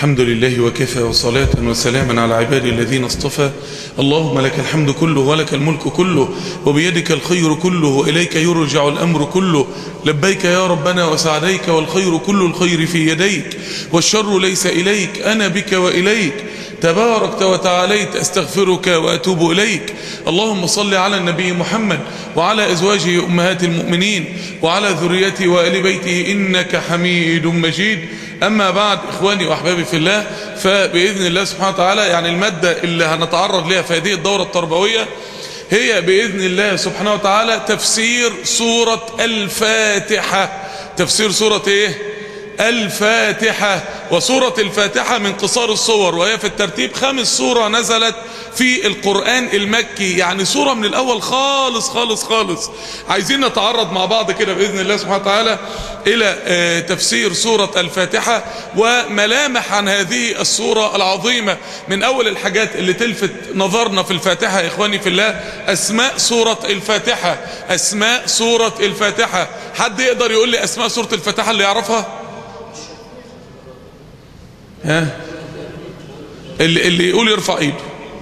الحمد لله وكفى وصلاة وسلاما على عبادي الذين اصطفى اللهم لك الحمد كله ولك الملك كله وبيدك الخير كله وإليك يرجع الأمر كله لبيك يا ربنا وسعديك والخير كل الخير في يديك والشر ليس إليك أنا بك وإليك تباركت وتعاليت استغفرك وأتوب إليك اللهم صل على النبي محمد وعلى أزواجه أمهات المؤمنين وعلى ذريته وآل بيته إنك حميد مجيد أما بعد إخواني وأحبابي في الله فبإذن الله سبحانه وتعالى يعني المادة اللي هنتعرض لها في هذه الدورة التربوية هي بإذن الله سبحانه وتعالى تفسير سورة الفاتحة تفسير سورة إيه؟ الفاتحة وسورة الفاتحة من قصار الصور وهي في الترتيب خامس سورة نزلت في القرآن المكي يعني سورة من الأول خالص خالص خالص عايزين نتعرض مع بعض كده بإذن الله سبحانه وتعالى إلى تفسير سورة الفاتحة وملامح عن هذه السورة العظيمة من أول الحاجات اللي تلفت نظرنا في الفاتحة يا إخواني في الله أسماء سورة الفاتحة أسماء سورة الفاتحة حد يقدر يقول لي أسماء سورة الفاتحة اللي يعرفها ها اللي, اللي يقول يرفع ايده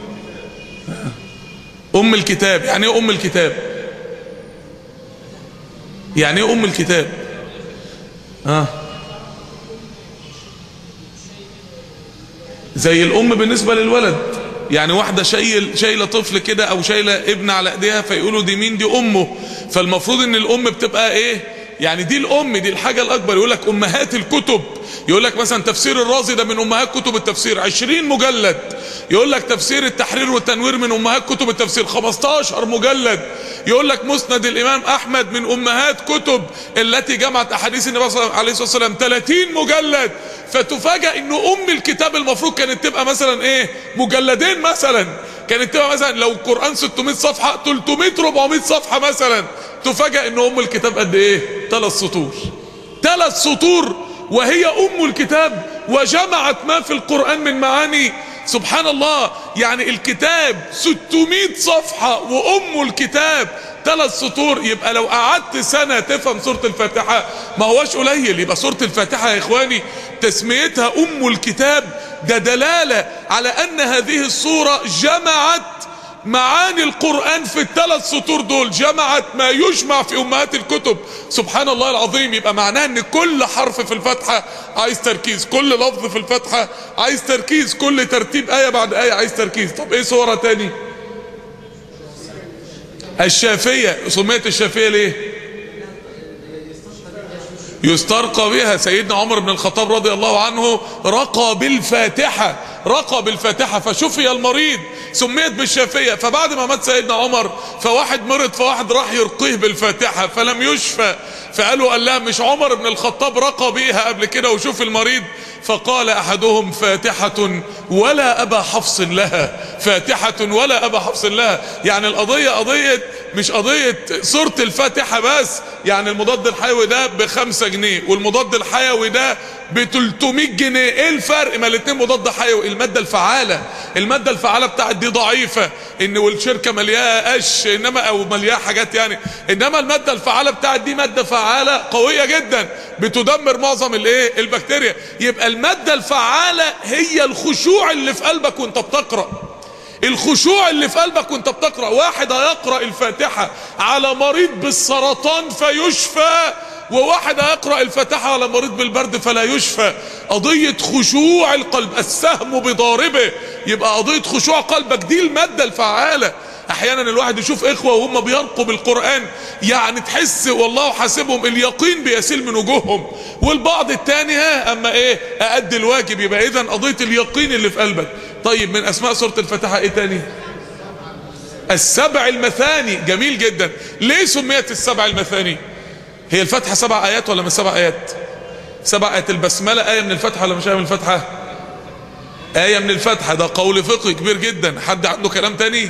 ام الكتاب يعني ايه ام الكتاب يعني ايه ام الكتاب ها زي الام بالنسبة للولد يعني واحدة شايل شايله طفل كده او شايله ابن على ايديها فيقولوا دي مين دي امه فالمفروض ان الام بتبقى ايه يعني دي الام دي الحاجة الاكبر يقول لك امهات الكتب يقول لك مثلا تفسير الرازي ده من امهات كتب التفسير 20 مجلد يقول لك تفسير التحرير والتنوير من امهات كتب التفسير 15 مجلد يقول لك مسند الامام احمد من امهات كتب التي جمعت احاديث النبي عليه الصلاه والسلام 30 مجلد فتفاجئ انه ام الكتاب المفروض كانت تبقى مثلا ايه مجلدين مثلا كانت تبقى مثلا لو القران 600 صفحه 300 400 صفحه مثلا تفاجئ ان ام الكتاب قد ايه ثلاث سطور ثلاث سطور وهي ام الكتاب وجمعت ما في القرآن من معاني سبحان الله يعني الكتاب 600 صفحة وام الكتاب ثلاث سطور يبقى لو قعدت سنة تفهم سورة الفاتحة ما هوش قليل يبقى سورة الفاتحة يا اخواني تسميتها ام الكتاب ده دلالة على ان هذه السورة جمعت معاني القرآن في الثلاث سطور دول جمعت ما يجمع في أمهات الكتب سبحان الله العظيم يبقى معناها ان كل حرف في الفاتحة عايز تركيز كل لفظ في الفاتحة عايز تركيز كل ترتيب آية بعد آية عايز تركيز طب ايه صورة تاني الشافية سميت الشافية ليه يسترقى بها سيدنا عمر بن الخطاب رضي الله عنه رقى بالفاتحة رقى بالفاتحة فشفي المريض سميت بالشافية فبعد ما مات سيدنا عمر فواحد مرض فواحد راح يرقيه بالفاتحة فلم يشفى فقالوا قال لها مش عمر بن الخطاب رقى بيها قبل كده وشوف المريض فقال احدهم فاتحة ولا ابا حفص لها فاتحة ولا ابا حفص لها يعني القضية قضية مش قضية سورة الفاتحة بس يعني المضاد الحيوي ده بخمسة جنيه والمضاد الحيوي ده ب 300 جنيه ايه الفرق ما الاثنين مضاد حيوي المادة الفعالة المادة الفعالة بتاعت دي ضعيفة ان والشركة ملياها قش انما او ملياها حاجات يعني انما المادة الفعالة بتاعت دي مادة فعالة قوية جدا بتدمر معظم الايه البكتيريا يبقى المادة الفعالة هي الخشوع اللي في قلبك وانت بتقرأ الخشوع اللي في قلبك وانت بتقرأ واحد هيقرأ الفاتحة على مريض بالسرطان فيشفى وواحد هيقرأ الفاتحة على مريض بالبرد فلا يشفى قضية خشوع القلب السهم بضاربه يبقى قضية خشوع قلبك دي المادة الفعالة احيانا الواحد يشوف اخوة وهم بيرقوا بالقرآن يعني تحس والله حاسبهم اليقين بيسيل من وجوههم والبعض التاني ها اما ايه اادي الواجب يبقى اذا قضية اليقين اللي في قلبك طيب من اسماء سورة الفاتحة ايه تاني السبع المثاني جميل جدا ليه سميت السبع المثاني هي الفاتحة سبع آيات ولا مش سبع آيات سبع آيات البسملة آية من الفاتحة ولا مش آية من الفاتحة آية من الفاتحة ده قول فقهي كبير جدا حد عنده كلام تاني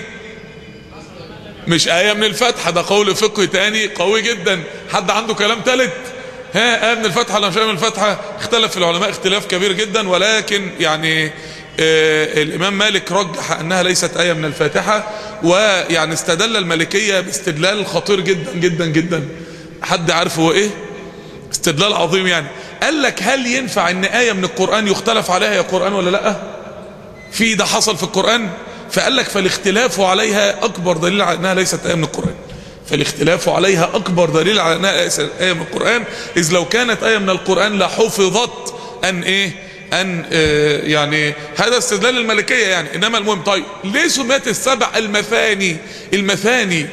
مش آية من الفاتحة ده قول فقهي تاني قوي جدا حد عنده كلام تالت ها آية من الفاتحة ولا مش آية من الفاتحة اختلف العلماء اختلاف كبير جدا ولكن يعني آه الإمام مالك رجح أنها ليست آية من الفاتحة ويعني استدل المالكية باستدلال خطير جدا جدا جدا حد عارف هو ايه استدلال عظيم يعني قال لك هل ينفع ان آية من القرآن يختلف عليها يا قرآن ولا لا في ده حصل في القرآن فقال لك فالاختلاف عليها أكبر دليل على أنها ليست آية من القرآن فالاختلاف عليها أكبر دليل على أنها ليست آية من القرآن إذ لو كانت آية من القرآن لحفظت أن إيه أن آه يعني هذا استدلال الملكية يعني إنما المهم طيب ليه سميت السبع المثاني المثاني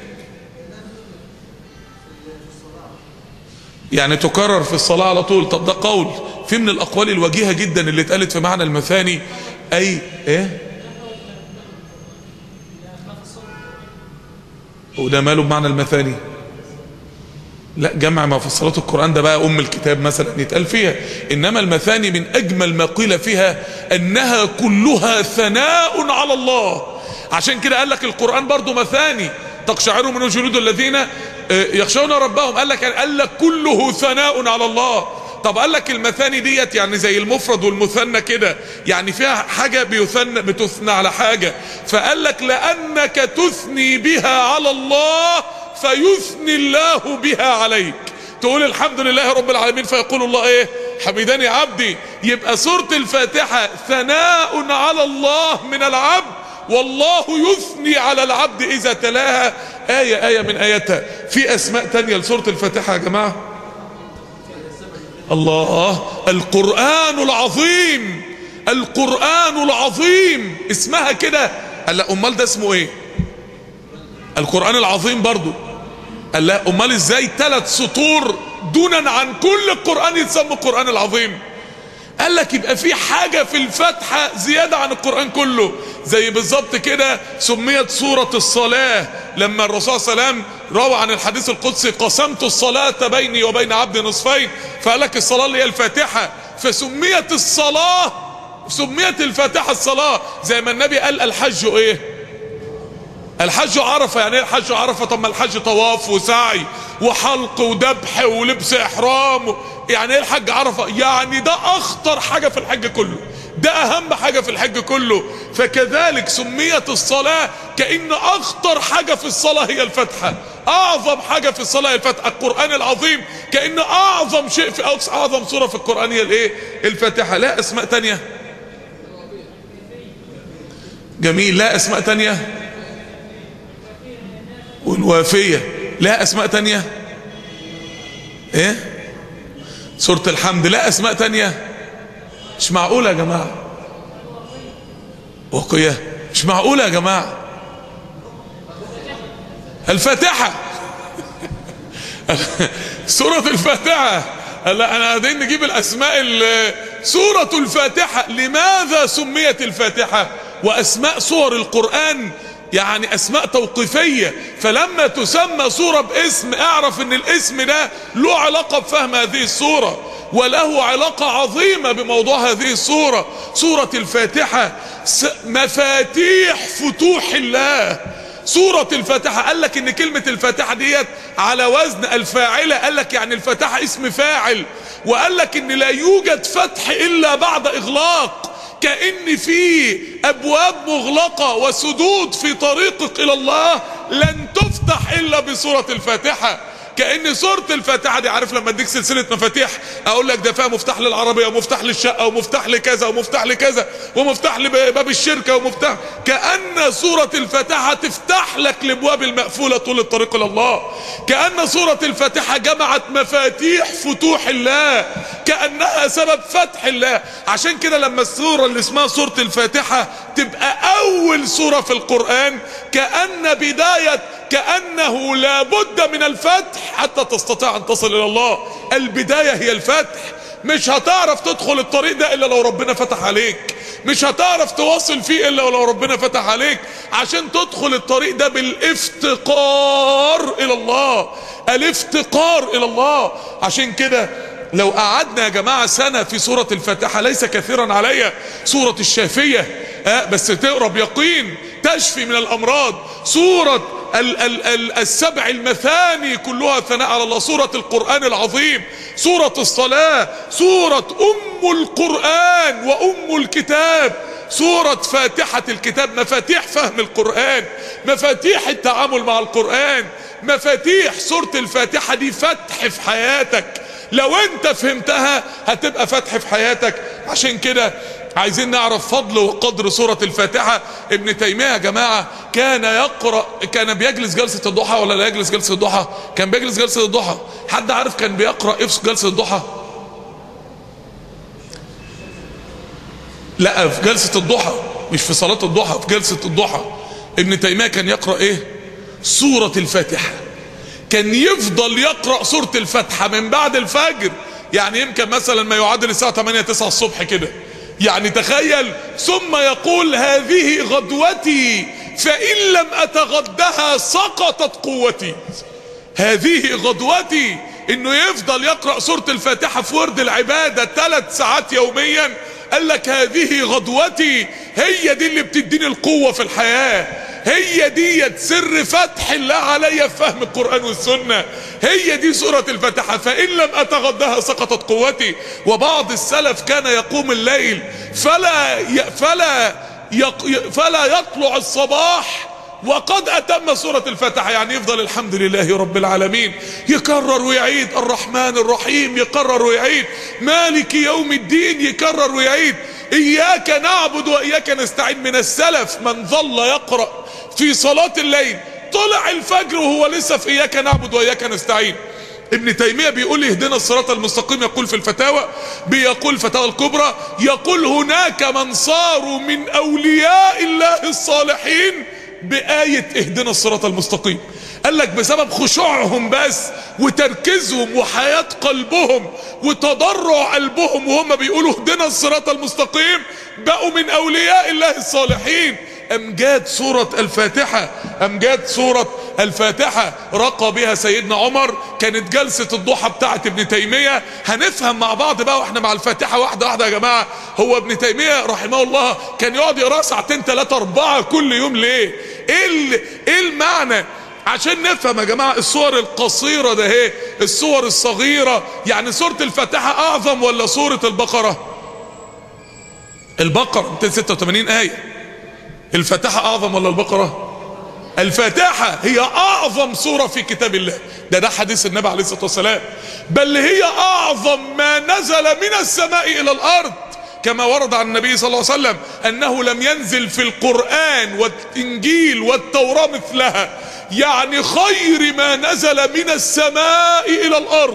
يعني تكرر في الصلاة على طول طب ده قول في من الأقوال الوجيهة جدا اللي اتقالت في معنى المثاني أي إيه وده ماله بمعنى المثاني لا جمع ما فصلات القرآن ده بقى أم الكتاب مثلا يتقال فيها إنما المثاني من أجمل ما قيل فيها أنها كلها ثناء على الله عشان كده قال لك القرآن برضو مثاني تقشعر من جلود الذين يخشون ربهم قال لك قال لك كله ثناء على الله طب قال لك المثاني ديت يعني زي المفرد والمثنى كده يعني فيها حاجة بيثنى بتثنى على حاجة فقال لك لأنك تثني بها على الله فيثني الله بها عليك تقول الحمد لله رب العالمين فيقول الله ايه حمدني عبدي يبقى سورة الفاتحة ثناء على الله من العبد والله يثني على العبد إذا تلاها آية آية من آياتها في أسماء تانية لسورة الفاتحة يا جماعة الله القرآن العظيم القرآن العظيم اسمها كده قال لا أمال ده اسمه ايه القرآن العظيم برضو قال لا أمال ازاي ثلاث سطور دونا عن كل القرآن يتسمى القرآن العظيم قال لك يبقى في حاجة في الفتحة زيادة عن القرآن كله زي بالظبط كده سميت سورة الصلاة لما الرسول صلى الله عليه وسلم روى عن الحديث القدسي قسمت الصلاة بيني وبين عبدي نصفين فقال لك الصلاة اللي هي الفاتحة فسميت الصلاة سميت الفاتحة الصلاة زي ما النبي قال الحج ايه الحج عرفة يعني ايه الحج عرفة طب ما الحج طواف وسعي وحلق وذبح ولبس احرام يعني ايه الحج عرفة يعني ده اخطر حاجة في الحج كله ده اهم حاجة في الحج كله فكذلك سميت الصلاة كأن اخطر حاجة في الصلاة هي الفتحة اعظم حاجة في الصلاة هي الفتحة القرآن العظيم كأن اعظم شيء في اعظم سورة في القرآن هي الايه الفاتحة لا اسماء تانية جميل لا اسماء تانية والوافية لا اسماء تانية ايه سورة الحمد لا اسماء تانية مش معقولة يا جماعة وقية مش معقولة يا جماعة الفاتحة سورة الفاتحة هلا انا قاعدين نجيب الاسماء سورة الفاتحة لماذا سميت الفاتحة واسماء سور القرآن يعني اسماء توقيفية فلما تسمى صورة باسم اعرف ان الاسم ده له علاقة بفهم هذه الصورة وله علاقة عظيمة بموضوع هذه الصورة سورة الفاتحة مفاتيح فتوح الله سورة الفاتحة قال لك ان كلمة الفاتحة ديت على وزن الفاعلة قال لك يعني الفاتحة اسم فاعل وقال لك ان لا يوجد فتح الا بعد اغلاق كأن في ابواب مغلقة وسدود في طريقك الى الله لن تفتح الا بسورة الفاتحة كأن سورة الفاتحة دي عارف لما اديك سلسلة مفاتيح اقول لك ده فيها مفتاح للعربية ومفتاح للشقة ومفتاح لكذا ومفتاح لكذا ومفتاح لباب الشركة ومفتاح كأن سورة الفاتحة تفتح لك الابواب المقفولة طول الطريق الى الله كأن سورة الفاتحة جمعت مفاتيح فتوح الله كأنها سبب فتح الله عشان كده لما السورة اللي اسمها سورة الفاتحة تبقى اول سورة في القرآن كأن بداية كأنه لابد من الفتح حتى تستطيع ان تصل الى الله البداية هي الفتح مش هتعرف تدخل الطريق ده الا لو ربنا فتح عليك مش هتعرف تواصل فيه الا لو ربنا فتح عليك عشان تدخل الطريق ده بالافتقار الى الله الافتقار الى الله عشان كده لو قعدنا يا جماعة سنة في سورة الفاتحة ليس كثيرا عليا سورة الشافية آه بس تقرا بيقين تشفي من الامراض سورة ال ال ال السبع المثاني كلها ثناء على الله سورة القرآن العظيم سورة الصلاة سورة ام القرآن وام الكتاب سورة فاتحة الكتاب مفاتيح فهم القرآن مفاتيح التعامل مع القرآن مفاتيح سورة الفاتحة دي فتح في حياتك لو انت فهمتها هتبقى فتح في حياتك عشان كده عايزين نعرف فضل وقدر سورة الفاتحة ابن تيمية يا جماعة كان يقرأ كان بيجلس جلسة الضحى ولا لا يجلس جلسة الضحى كان بيجلس جلسة الضحى حد عارف كان بيقرأ ايه في جلسة الضحى لا في جلسة الضحى مش في صلاة الضحى في جلسة الضحى ابن تيمية كان يقرأ ايه سورة الفاتحة كان يفضل يقرأ سورة الفاتحة من بعد الفجر يعني يمكن مثلا ما يعادل الساعة 8 9 الصبح كده يعني تخيل ثم يقول هذه غدوتي فإن لم أتغدها سقطت قوتي هذه غدوتي انه يفضل يقرأ سورة الفاتحة في ورد العبادة ثلاث ساعات يوميا قال لك هذه غدوتي هي دي اللي بتديني القوة في الحياة هي دي سر فتح الله علي في فهم القرآن والسنة هي دي سورة الفاتحة فإن لم أتغدها سقطت قوتي وبعض السلف كان يقوم الليل فلا ي... فلا يق... فلا يطلع الصباح وقد أتم سورة الفاتحة يعني يفضل الحمد لله رب العالمين يكرر ويعيد الرحمن الرحيم يكرر ويعيد مالك يوم الدين يكرر ويعيد إياك نعبد وإياك نستعين من السلف من ظل يقرأ في صلاة الليل طلع الفجر وهو لسه في إياك نعبد وإياك نستعين ابن تيمية بيقول اهدنا الصراط المستقيم يقول في الفتاوى بيقول فتاوى الكبرى يقول هناك من صاروا من أولياء الله الصالحين بآية اهدنا الصراط المستقيم قال لك بسبب خشوعهم بس وتركيزهم وحياة قلبهم وتضرع قلبهم وهم بيقولوا اهدنا الصراط المستقيم بقوا من أولياء الله الصالحين أمجاد سورة الفاتحة أمجاد سورة الفاتحة رقى بها سيدنا عمر كانت جلسة الضحى بتاعت ابن تيمية هنفهم مع بعض بقى واحنا مع الفاتحة واحدة واحدة يا جماعة هو ابن تيمية رحمه الله كان يقعد يقرأ ساعتين ثلاثة أربعة كل يوم ليه ايه, ايه المعنى عشان نفهم يا جماعة الصور القصيرة ده ايه الصور الصغيرة يعني سورة الفاتحة اعظم ولا سورة البقرة البقرة 286 آية الفاتحة اعظم ولا البقرة الفاتحة هي اعظم سورة في كتاب الله ده ده حديث النبي عليه الصلاة والسلام بل هي اعظم ما نزل من السماء الى الارض كما ورد عن النبي صلى الله عليه وسلم انه لم ينزل في القرآن والانجيل والتوراة مثلها يعني خير ما نزل من السماء الى الارض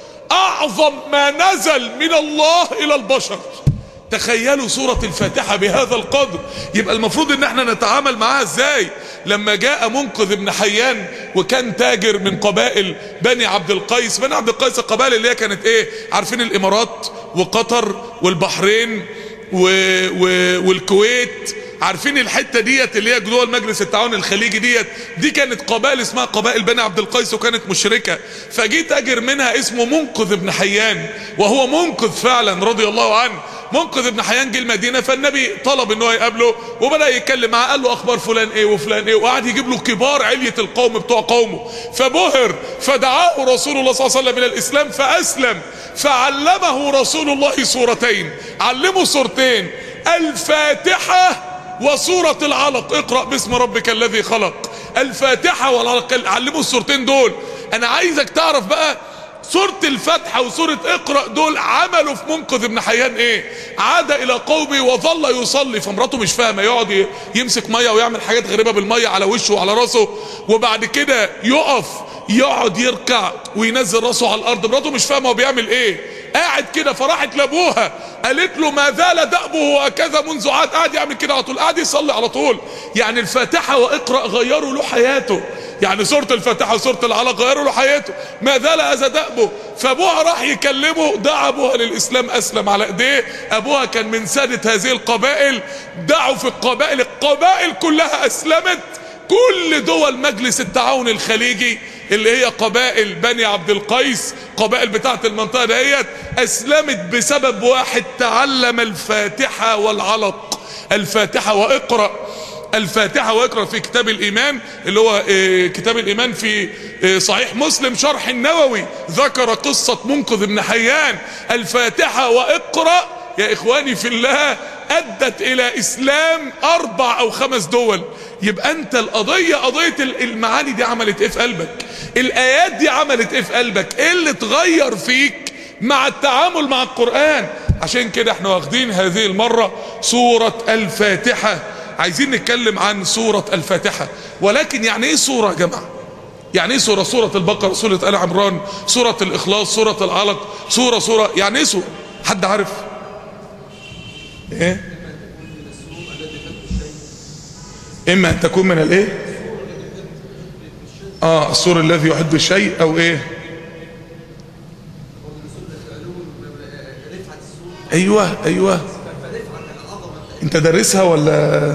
اعظم ما نزل من الله الى البشر تخيلوا سورة الفاتحة بهذا القدر يبقى المفروض ان احنا نتعامل معاها ازاي لما جاء منقذ ابن حيان وكان تاجر من قبائل بني عبد القيس بني عبد القيس القبائل اللي هي كانت ايه عارفين الامارات وقطر والبحرين و... و... والكويت عارفين الحتة ديت اللي هي جوه المجلس التعاون الخليجي ديت دي كانت قبائل اسمها قبائل بني عبد القيس وكانت مشركة فجي تاجر منها اسمه منقذ ابن حيان وهو منقذ فعلا رضي الله عنه منقذ ابن حيان جه المدينة فالنبي طلب ان هو يقابله وبدأ يتكلم معاه قال له اخبار فلان ايه وفلان ايه وقعد يجيب له كبار علية القوم بتوع قومه فبهر فدعاه رسول الله صلى الله عليه وسلم الى الاسلام فاسلم فعلمه رسول الله سورتين علمه سورتين الفاتحة وسورة العلق اقرأ باسم ربك الذي خلق الفاتحة والعلق علموا السورتين دول انا عايزك تعرف بقى سورة الفتحة وسورة اقرأ دول عملوا في منقذ ابن حيان ايه عاد الى قومه وظل يصلي فمراته مش فاهمة يقعد يمسك مية ويعمل حاجات غريبة بالمية على وشه وعلى راسه وبعد كده يقف يقعد يركع وينزل راسه على الارض مراته مش فاهمة هو بيعمل ايه قاعد كده فراحت لابوها قالت له ما زال دأبه هكذا منذ عاد قاعد يعمل كده على طول قاعد يصلي على طول يعني الفاتحة واقرأ غيروا له حياته يعني سورة الفاتحة وسورة العلق غيروا له حياته ما زال هذا دأبه فابوها راح يكلمه دعا ابوها للاسلام اسلم على ايديه ابوها كان من سادة هذه القبائل دعوا في القبائل القبائل كلها اسلمت كل دول مجلس التعاون الخليجي اللي هي قبائل بني عبد القيس قبائل بتاعت المنطقة ديت اسلمت بسبب واحد تعلم الفاتحة والعلق الفاتحة واقرأ الفاتحة واقرأ في كتاب الإيمان اللي هو كتاب الإيمان في صحيح مسلم شرح النووي ذكر قصة منقذ ابن حيان الفاتحة واقرأ يا إخواني في الله أدت إلى إسلام أربع أو خمس دول يبقى أنت القضية قضية المعاني دي عملت إيه في قلبك الآيات دي عملت إيه في قلبك إيه اللي اتغير فيك مع التعامل مع القرآن عشان كده احنا واخدين هذه المرة سورة الفاتحة عايزين نتكلم عن سورة الفاتحة ولكن يعني ايه سورة يا جماعة يعني ايه سورة سورة البقرة سورة آل عمران سورة الإخلاص سورة العلق سورة سورة يعني ايه سورة حد عارف ايه اما ان تكون من الايه اه السور الذي يحب الشيء او ايه ايوه ايوه انت دارسها ولا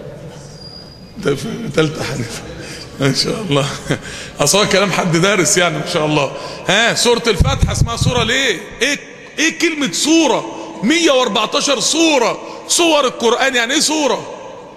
ده في تالتة حنيفة ما شاء الله اصلا كلام حد دارس يعني ما شاء الله ها سورة الفاتحة اسمها سورة ليه ايه ايه كلمة سورة 114 سورة صور القرآن يعني ايه سورة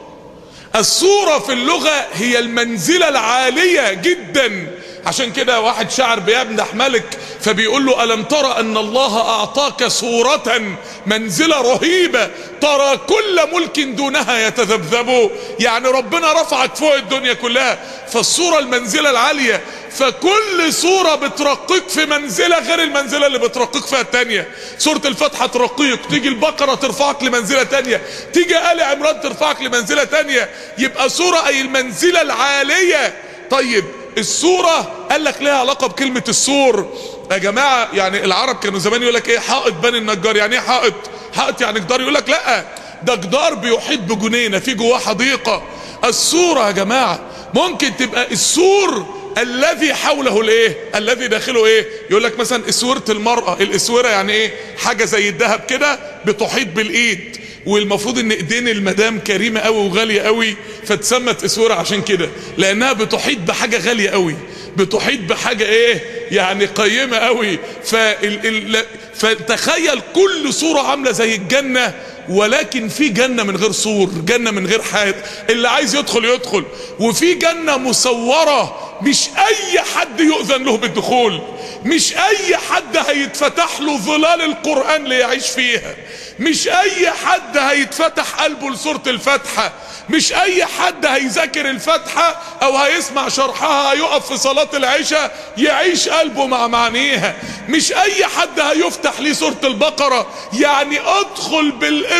السورة في اللغة هي المنزلة العالية جدا عشان كده واحد شاعر بيمدح ملك فبيقول له ألم ترى أن الله أعطاك صورة منزلة رهيبة ترى كل ملك دونها يتذبذب يعني ربنا رفعك فوق الدنيا كلها فالصورة المنزلة العالية فكل صورة بترقيك في منزلة غير المنزلة اللي بترقيك فيها التانية سورة الفاتحة ترقيك تيجي البقرة ترفعك لمنزلة تانية تيجي آل عمران ترفعك لمنزلة تانية يبقى صورة أي المنزلة العالية طيب الصورة قال لك لها علاقة بكلمة السور يا جماعة يعني العرب كانوا زمان يقول لك ايه حائط بني النجار يعني ايه حائط حائط يعني جدار يقول لك لا ده جدار بيحيط بجنينة في جواه حديقة الصورة يا جماعة ممكن تبقى السور الذي حوله الايه الذي داخله ايه يقول لك مثلا اسورة المرأة الاسورة يعني ايه حاجة زي الذهب كده بتحيط بالايد والمفروض ان ايدين المدام كريمة قوي وغالية قوي فتسمت اسورة عشان كده لانها بتحيط بحاجة غالية قوي بتحيط بحاجة ايه يعني قيمة قوي فال... ال... فتخيل كل صورة عاملة زي الجنة ولكن في جنة من غير سور جنة من غير حائط اللي عايز يدخل يدخل وفي جنة مصورة مش اي حد يؤذن له بالدخول مش اي حد هيتفتح له ظلال القرآن ليعيش فيها مش اي حد هيتفتح قلبه لسورة الفاتحة مش اي حد هيذاكر الفاتحة او هيسمع شرحها هيقف في صلاة العشاء يعيش قلبه مع معانيها مش اي حد هيفتح ليه سورة البقرة يعني ادخل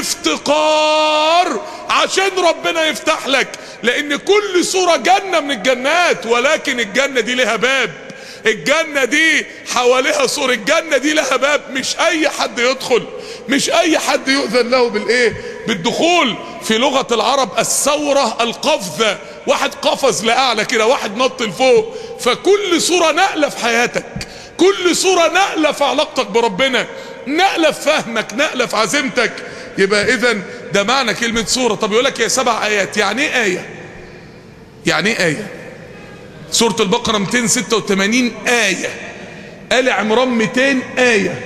بالافتقار عشان ربنا يفتح لك لان كل سورة جنة من الجنات ولكن الجنة دي لها باب الجنة دي حواليها سور الجنة دي لها باب مش اي حد يدخل مش اي حد يؤذن له بالايه بالدخول في لغة العرب الثورة القفزة واحد قفز لأعلى كده واحد نط لفوق فكل صورة نقلة في حياتك كل صورة نقلة في علاقتك بربنا نقلة في فهمك نقلة في عزيمتك يبقى اذا ده معنى كلمة صورة طب يقول لك يا سبع ايات يعني ايه ايه يعني ايه ايه سورة البقرة 286 آية آل عمران 200 آية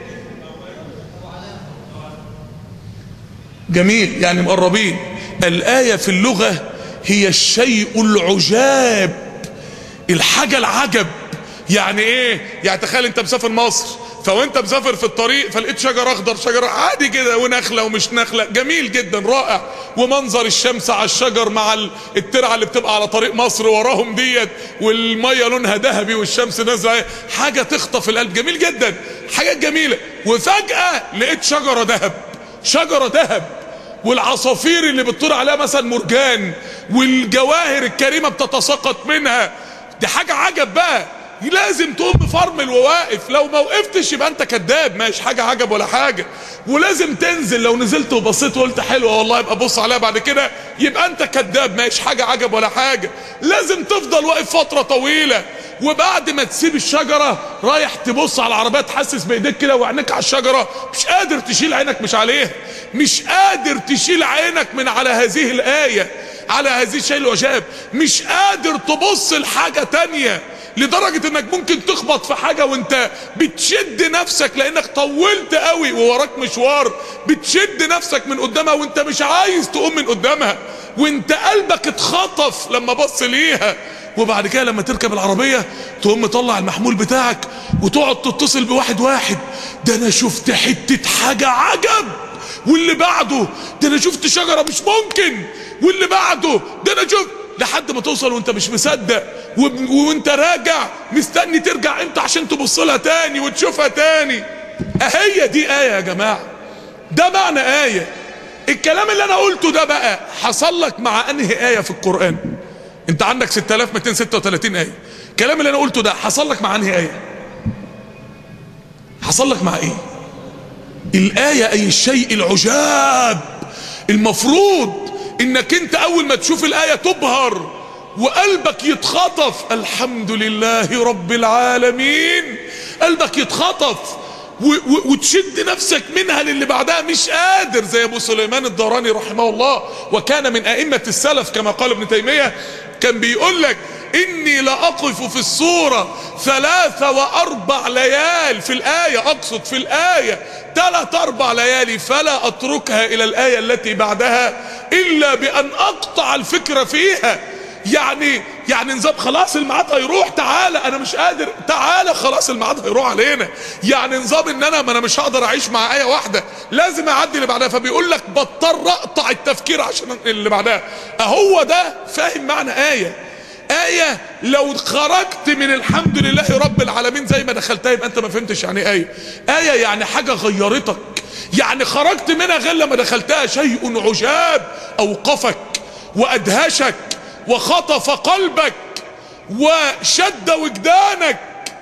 جميل يعني مقربين الآية في اللغة هي الشيء العجاب الحاجة العجب يعني ايه يعني تخيل انت مسافر مصر فوانت مسافر في الطريق فلقيت شجر اخضر شجر عادي كده ونخله ومش نخله جميل جدا رائع ومنظر الشمس على الشجر مع الترعه اللي بتبقى على طريق مصر وراهم ديت والميه لونها ذهبي والشمس نازله حاجه تخطف القلب جميل جدا حاجات جميله وفجاه لقيت شجره ذهب شجره ذهب والعصافير اللي بتطير عليها مثلا مرجان والجواهر الكريمه بتتساقط منها دي حاجه عجب بقى لازم تقوم فرمل وواقف لو ما وقفتش يبقى انت كذاب مش حاجه عجب ولا حاجه ولازم تنزل لو نزلت وبصيت وقلت حلوه والله يبقى بص عليها بعد كده يبقى انت كذاب مش حاجه عجب ولا حاجه لازم تفضل واقف فتره طويله وبعد ما تسيب الشجره رايح تبص على العربيه تحسس بايديك كده وعينك على الشجره مش قادر تشيل عينك مش عليها مش قادر تشيل عينك من على هذه الايه على هذه الشيء العجاب مش قادر تبص لحاجه تانيه لدرجة انك ممكن تخبط في حاجة وانت بتشد نفسك لانك طولت قوي ووراك مشوار بتشد نفسك من قدامها وانت مش عايز تقوم من قدامها وانت قلبك اتخطف لما بص ليها وبعد كده لما تركب العربية تقوم مطلع المحمول بتاعك وتقعد تتصل بواحد واحد ده انا شفت حتة حاجة عجب واللي بعده ده انا شفت شجرة مش ممكن واللي بعده ده انا شفت لحد ما توصل وانت مش مصدق وانت راجع مستني ترجع امتى عشان تبص لها تاني وتشوفها تاني اهي دي آية يا جماعة ده معنى آية الكلام اللي انا قلته ده بقى حصل لك مع انهي آية في القرآن انت عندك 6236 آية الكلام اللي انا قلته ده حصل لك مع انهي آية حصل لك مع ايه الآية اي الشيء العجاب المفروض انك انت اول ما تشوف الآية تبهر وقلبك يتخطف الحمد لله رب العالمين قلبك يتخطف وتشد نفسك منها للي بعدها مش قادر زي ابو سليمان الداراني رحمه الله وكان من ائمة السلف كما قال ابن تيمية كان بيقول لك اني لاقف في الصورة ثلاثة واربع ليال في الاية اقصد في الاية ثلاث اربع ليالي فلا اتركها الى الاية التي بعدها الا بان اقطع الفكرة فيها يعني يعني نظام خلاص الميعاد هيروح تعالى انا مش قادر تعالى خلاص الميعاد هيروح علينا يعني نظام ان انا ما انا مش هقدر اعيش مع ايه واحده لازم اعدي اللي بعدها فبيقول لك بضطر اقطع التفكير عشان اللي بعدها اهو ده فاهم معنى ايه آية لو خرجت من الحمد لله رب العالمين زي ما دخلتها يبقى انت ما فهمتش يعني آية آية يعني حاجة غيرتك يعني خرجت منها غير لما دخلتها شيء عجاب اوقفك وادهشك وخطف قلبك وشد وجدانك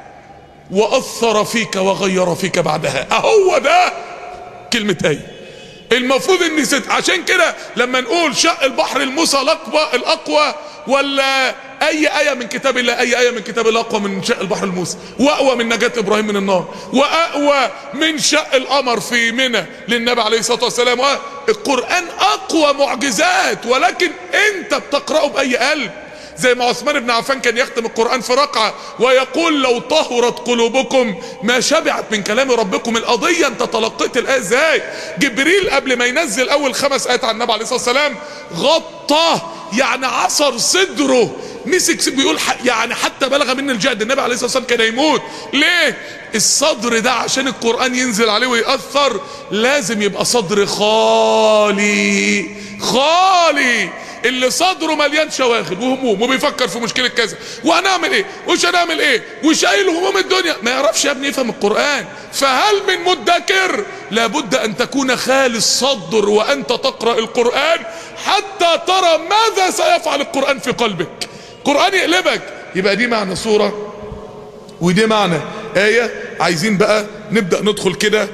واثر فيك وغير فيك بعدها اهو ده كلمة ايه المفروض ان ست عشان كده لما نقول شق البحر الموسى الاقوى الاقوى ولا اي ايه من كتاب الله اي ايه من كتاب الله اقوى من شق البحر الموسى واقوى من نجاة ابراهيم من النار واقوى من شق القمر في منى للنبي عليه الصلاه والسلام القران اقوى معجزات ولكن انت بتقراه باي قلب زي ما عثمان بن عفان كان يختم القرآن في رقعة ويقول لو طهرت قلوبكم ما شبعت من كلام ربكم القضية انت تلقيت الآية ازاي جبريل قبل ما ينزل اول خمس آيات عن النبي عليه الصلاة والسلام غطى يعني عصر صدره مسك بيقول يعني حتى بلغ من الجهد النبي عليه الصلاة والسلام كان يموت ليه الصدر ده عشان القرآن ينزل عليه ويأثر لازم يبقى صدر خالي خالي اللي صدره مليان شواغل وهموم وبيفكر في مشكلة كذا وهنعمل ايه وش هنعمل ايه وشايل هموم الدنيا ما يعرفش يا ابني يفهم القرآن فهل من مدكر لابد ان تكون خالي الصدر وانت تقرأ القرآن حتى ترى ماذا سيفعل القرآن في قلبك قرآن يقلبك يبقى دي معنى صورة ودي معنى آية عايزين بقى نبدأ ندخل كده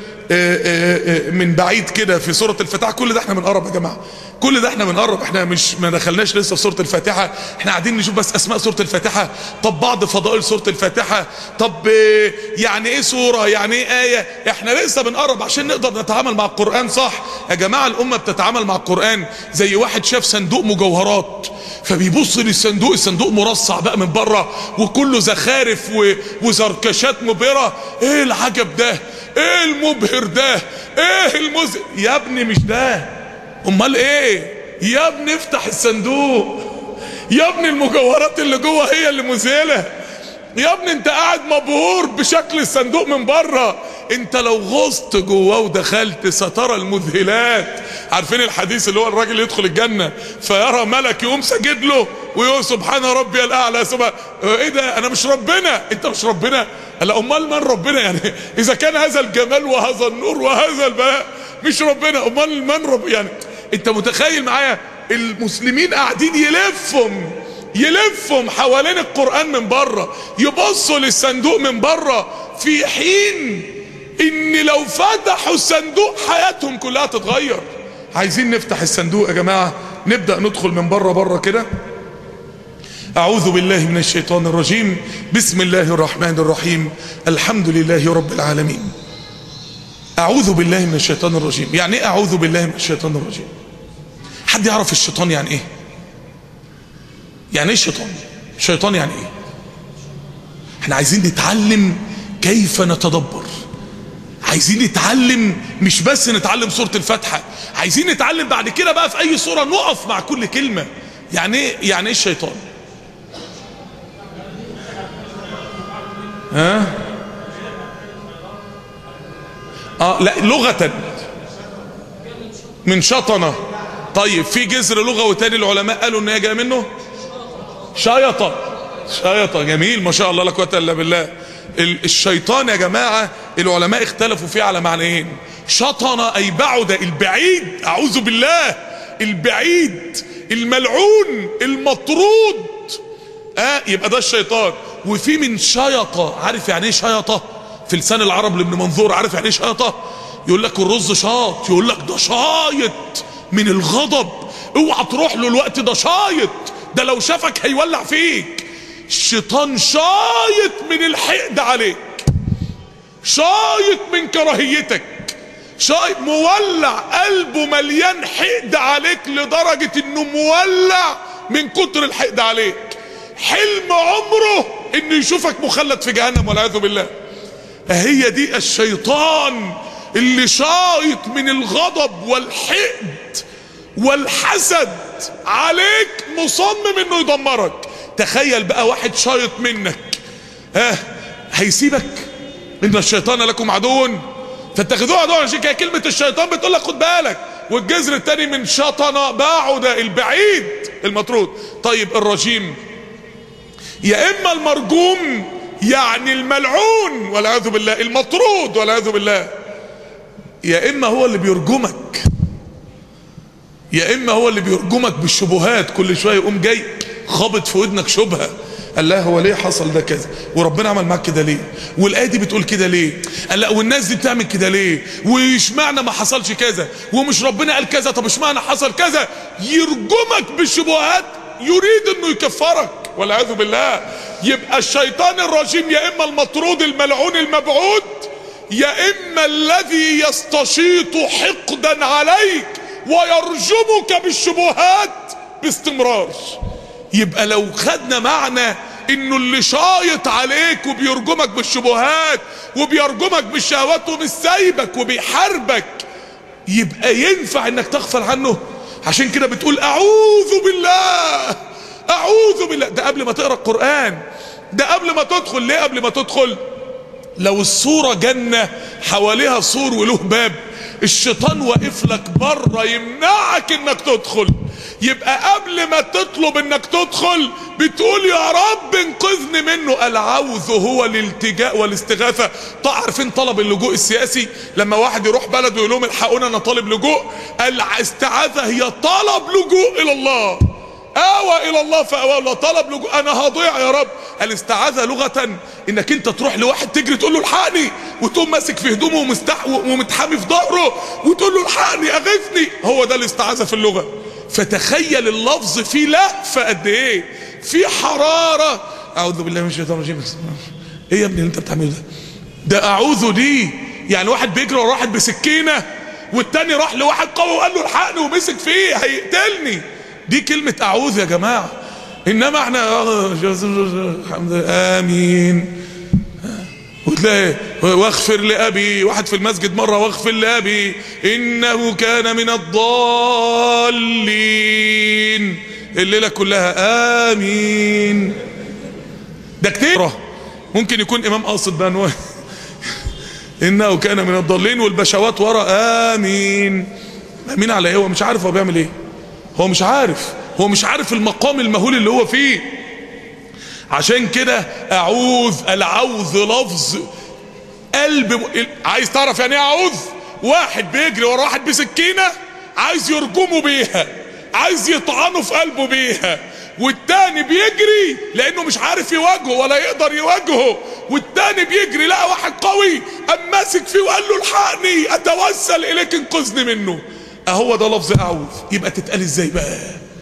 من بعيد كده في سورة الفتاح كل ده احنا بنقرب يا جماعة كل ده احنا بنقرب احنا مش ما دخلناش لسه في سورة الفاتحة احنا قاعدين نشوف بس اسماء سورة الفاتحة طب بعض فضائل سورة الفاتحة طب يعني ايه سورة يعني ايه آية احنا لسه بنقرب عشان نقدر نتعامل مع القرآن صح يا جماعة الامة بتتعامل مع القرآن زي واحد شاف صندوق مجوهرات فبيبص للصندوق الصندوق مرصع بقى من بره وكله زخارف وزركشات مبهرة ايه العجب ده ايه المبهر ده ايه المز يا ابني مش ده امال ايه يا ابني افتح الصندوق يا ابني المجوهرات اللي جوه هي اللي مذهله يا ابني انت قاعد مبهور بشكل الصندوق من بره انت لو غصت جواه ودخلت سترى المذهلات عارفين الحديث اللي هو الراجل يدخل الجنة فيرى ملك يقوم سجد له ويقول سبحان ربي الاعلى سبحان ايه ده انا مش ربنا انت مش ربنا لا امال من ربنا يعني اذا كان هذا الجمال وهذا النور وهذا البهاء مش ربنا امال من رب يعني انت متخيل معايا المسلمين قاعدين يلفهم يلفهم حوالين القرآن من بره يبصوا للصندوق من بره في حين ان لو فتحوا الصندوق حياتهم كلها تتغير عايزين نفتح الصندوق يا جماعة نبدأ ندخل من بره بره كده أعوذ بالله من الشيطان الرجيم بسم الله الرحمن الرحيم الحمد لله رب العالمين أعوذ بالله من الشيطان الرجيم يعني إيه أعوذ بالله من الشيطان الرجيم حد يعرف الشيطان يعني إيه يعني إيه الشيطان الشيطان يعني إيه احنا عايزين نتعلم كيف نتدبر عايزين نتعلم مش بس نتعلم سورة الفاتحة عايزين نتعلم بعد كده بقى في أي سورة نقف مع كل كلمة يعني إيه يعني إيه الشيطان ها اه لا لغة من شطنة طيب في جذر لغة وتاني العلماء قالوا ان هي جايه منه شيطة شيطة جميل ما شاء الله لا قوه الا بالله الشيطان يا جماعة العلماء اختلفوا فيه على معنيين شطن اي بعد البعيد اعوذ بالله البعيد الملعون المطرود اه يبقى ده الشيطان وفي من شيطة عارف يعني ايه شيطة في لسان العرب لابن منظور عارف يعني ايه شيطة يقول لك الرز شاط يقول لك ده شايط من الغضب اوعى تروح له الوقت ده شايط ده لو شافك هيولع فيك الشيطان شايط من الحقد عليك شايط من كراهيتك شايط مولع قلبه مليان حقد عليك لدرجة انه مولع من كتر الحقد عليك حلم عمره انه يشوفك مخلد في جهنم والعياذ بالله هي دي الشيطان اللي شايط من الغضب والحقد والحسد عليك مصمم انه يدمرك تخيل بقى واحد شايط منك ها آه هيسيبك ان الشيطان لكم عدو فاتخذوه عدوا عشان كده كلمه الشيطان بتقول لك خد بالك والجذر الثاني من شطن بعد البعيد المطرود طيب الرجيم يا اما المرجوم يعني الملعون والعياذ بالله المطرود والعياذ بالله يا اما هو اللي بيرجمك يا اما هو اللي بيرجمك بالشبهات كل شويه يقوم جاي خابط في ودنك شبهه قال لا هو ليه حصل ده كذا وربنا عمل معاك كده ليه والايه دي بتقول كده ليه قال لا والناس دي بتعمل كده ليه واشمعنى ما حصلش كذا ومش ربنا قال كذا طب اشمعنى حصل كذا يرجمك بالشبهات يريد انه يكفرك والعياذ بالله يبقى الشيطان الرجيم يا اما المطرود الملعون المبعود يا اما الذي يستشيط حقدا عليك ويرجمك بالشبهات باستمرار يبقى لو خدنا معنى انه اللي شايط عليك وبيرجمك بالشبهات وبيرجمك بالشهوات ومش سايبك وبيحاربك يبقى ينفع انك تغفل عنه عشان كده بتقول اعوذ بالله اعوذ بالله ده قبل ما تقرا القران ده قبل ما تدخل ليه قبل ما تدخل لو الصوره جنه حواليها سور وله باب الشيطان واقف لك بره يمنعك انك تدخل يبقى قبل ما تطلب انك تدخل بتقول يا رب انقذني منه العوذ هو الالتجاء والاستغاثه عارفين طلب اللجوء السياسي لما واحد يروح بلد ويقول لهم الحقونا انا طالب لجوء الاستعاذه هي طلب لجوء الى الله اوى الى الله فاوى الله طلب لجوء انا هضيع يا رب الاستعاذه لغه انك انت تروح لواحد تجري تقول له الحقني وتقوم ماسك في هدومه ومستح ومتحامي في ظهره وتقول له الحقني اغثني هو ده الاستعاذه في اللغه فتخيل اللفظ فيه لهفه قد ايه في حراره اعوذ بالله من الشيطان الرجيم ايه يا ابني اللي انت بتعمله ده ده اعوذ دي يعني واحد بيجري ورا واحد بسكينه والتاني راح لواحد قوي وقال له الحقني ومسك فيه هيقتلني دي كلمة أعوذ يا جماعة إنما احنا الحمد لله آمين وتلاقي واغفر لأبي واحد في المسجد مرة واغفر لأبي إنه كان من الضالين الليلة كلها آمين ده كتير ممكن يكون إمام قاصد بقى أنه إنه كان من الضالين والبشوات ورا آمين آمين على إيه هو مش عارف هو بيعمل إيه هو مش عارف هو مش عارف المقام المهول اللي هو فيه عشان كده اعوذ العوذ لفظ قلب م... عايز تعرف يعني ايه اعوذ واحد بيجري ورا واحد بسكينه عايز يرجمه بيها عايز يطعنه في قلبه بيها والتاني بيجري لانه مش عارف يواجهه ولا يقدر يواجهه والتاني بيجري لقى واحد قوي قام ماسك فيه وقال له الحقني اتوسل اليك انقذني منه اهو ده لفظ اعوذ يبقى تتقال ازاي بقى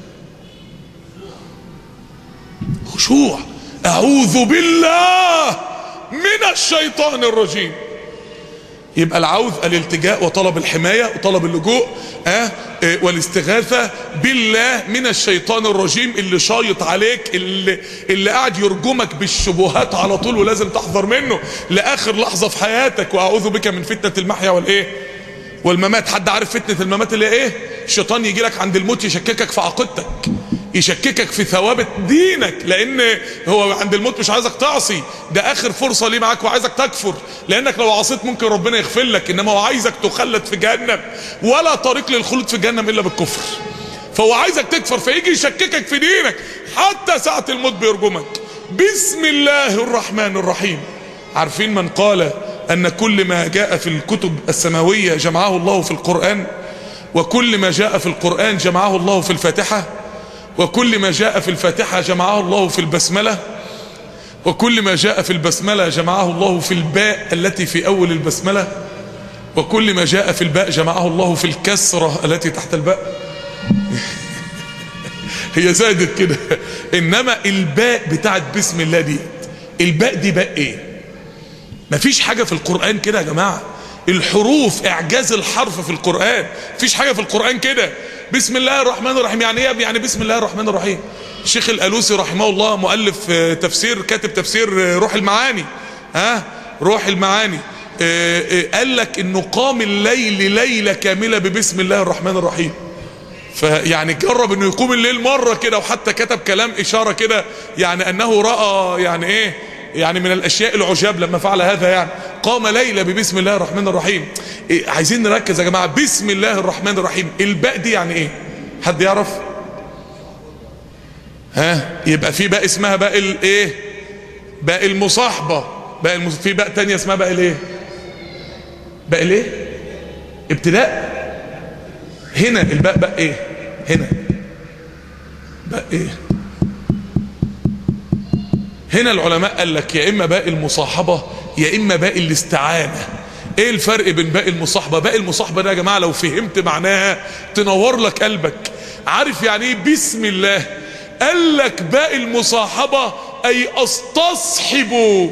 خشوع اعوذ بالله من الشيطان الرجيم يبقى العوذ الالتجاء وطلب الحماية وطلب اللجوء آه آه والاستغاثة بالله من الشيطان الرجيم اللي شايط عليك اللي, اللي قاعد يرجمك بالشبهات على طول ولازم تحذر منه لآخر لحظة في حياتك وأعوذ بك من فتنة المحيا والإيه والممات حد عارف فتنة الممات اللي ايه الشيطان يجي لك عند الموت يشككك في عقيدتك يشككك في ثوابت دينك لان هو عند الموت مش عايزك تعصي ده اخر فرصة ليه معاك وعايزك تكفر لانك لو عصيت ممكن ربنا يغفر لك انما هو عايزك تخلد في جهنم ولا طريق للخلود في جهنم الا بالكفر فهو عايزك تكفر فيجي يشككك في دينك حتى ساعة الموت بيرجمك بسم الله الرحمن الرحيم عارفين من قال أن كل ما جاء في الكتب السماوية جمعه الله في القرآن وكل ما جاء في القرآن جمعه الله في الفاتحة وكل ما جاء في الفاتحة جمعه الله في البسملة وكل ما جاء في البسملة جمعه الله في الباء التي في أول البسملة وكل ما جاء في الباء جمعه الله في الكسرة التي تحت الباء هي زادت كده إنما الباء بتاعت بسم الله دي الباء دي باء ايه مفيش حاجة في القرآن كده يا جماعة الحروف اعجاز الحرف في القرآن مفيش حاجة في القرآن كده بسم الله الرحمن الرحيم يعني ايه يعني بسم الله الرحمن الرحيم الشيخ الألوسي رحمه الله مؤلف تفسير كاتب تفسير روح المعاني ها روح المعاني اه اه قال لك انه قام الليل ليلة كاملة ببسم الله الرحمن الرحيم فيعني جرب انه يقوم الليل مرة كده وحتى كتب كلام اشارة كده يعني انه رأى يعني ايه يعني من الاشياء العجاب لما فعل هذا يعني قام ليلة ببسم الله الرحمن الرحيم إيه عايزين نركز يا جماعة بسم الله الرحمن الرحيم الباء دي يعني ايه حد يعرف ها يبقى في باء اسمها باء الايه باء المصاحبة باء المص... في باء تانية اسمها باء الايه باء الايه ابتداء هنا الباء باء ايه هنا باء ايه هنا العلماء قال لك يا اما باء المصاحبة يا اما باء الاستعانة ايه الفرق بين باء المصاحبة باء المصاحبة ده يا جماعة لو فهمت معناها تنور لك قلبك عارف يعني ايه بسم الله قال لك باء المصاحبة اي استصحب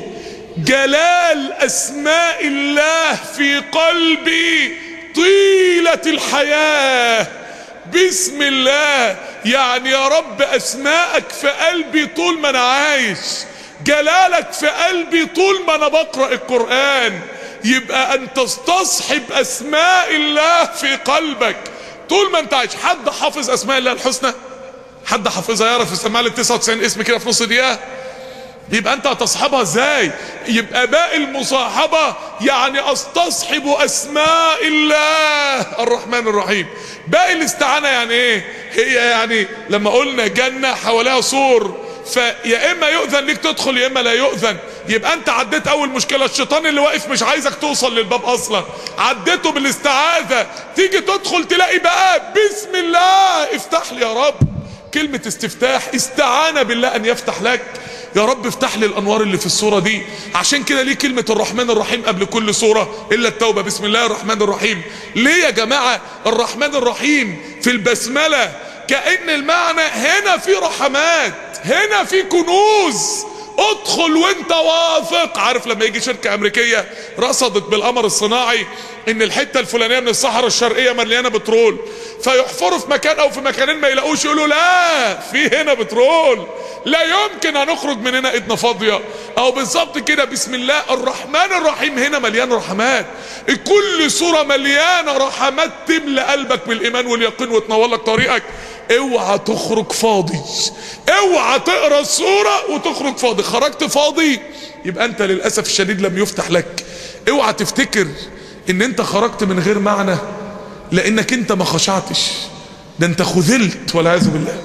جلال اسماء الله في قلبي طيلة الحياة بسم الله يعني يا رب اسماءك في قلبي طول ما انا عايش جلالك في قلبي طول ما انا بقرأ القرآن يبقى ان تستصحب اسماء الله في قلبك طول ما انت عايش حد حافظ اسماء الله الحسنى حد حافظها يعرف يسمع لي 99 اسم كده في نص دقيقه يبقى انت هتصحبها ازاي يبقى باقي المصاحبة يعني استصحب اسماء الله الرحمن الرحيم باقي الاستعانة يعني ايه هي يعني لما قلنا جنة حواليها سور فيا اما يؤذن ليك تدخل يا اما لا يؤذن يبقى انت عديت اول مشكلة الشيطان اللي واقف مش عايزك توصل للباب اصلا عديته بالاستعاذة تيجي تدخل تلاقي بقى بسم الله افتح لي يا رب كلمة استفتاح استعانة بالله ان يفتح لك يا رب افتح لي الانوار اللي في الصورة دي عشان كده ليه كلمة الرحمن الرحيم قبل كل صورة الا التوبة بسم الله الرحمن الرحيم ليه يا جماعة الرحمن الرحيم في البسملة كأن المعنى هنا في رحمات هنا في كنوز ادخل وانت واثق عارف لما يجي شركة امريكية رصدت بالقمر الصناعي ان الحتة الفلانية من الصحراء الشرقية مليانة بترول فيحفروا في مكان او في مكانين ما يلاقوش يقولوا لا في هنا بترول لا يمكن هنخرج من هنا ايدنا فاضية او بالظبط كده بسم الله الرحمن الرحيم هنا مليان رحمات كل صورة مليانة رحمات تملى قلبك بالايمان واليقين وتنور لك طريقك اوعى تخرج فاضي اوعى تقرا الصورة وتخرج فاضي خرجت فاضي يبقى انت للأسف الشديد لم يفتح لك اوعى تفتكر ان انت خرجت من غير معنى لانك انت ما خشعتش ده انت خذلت والعياذ بالله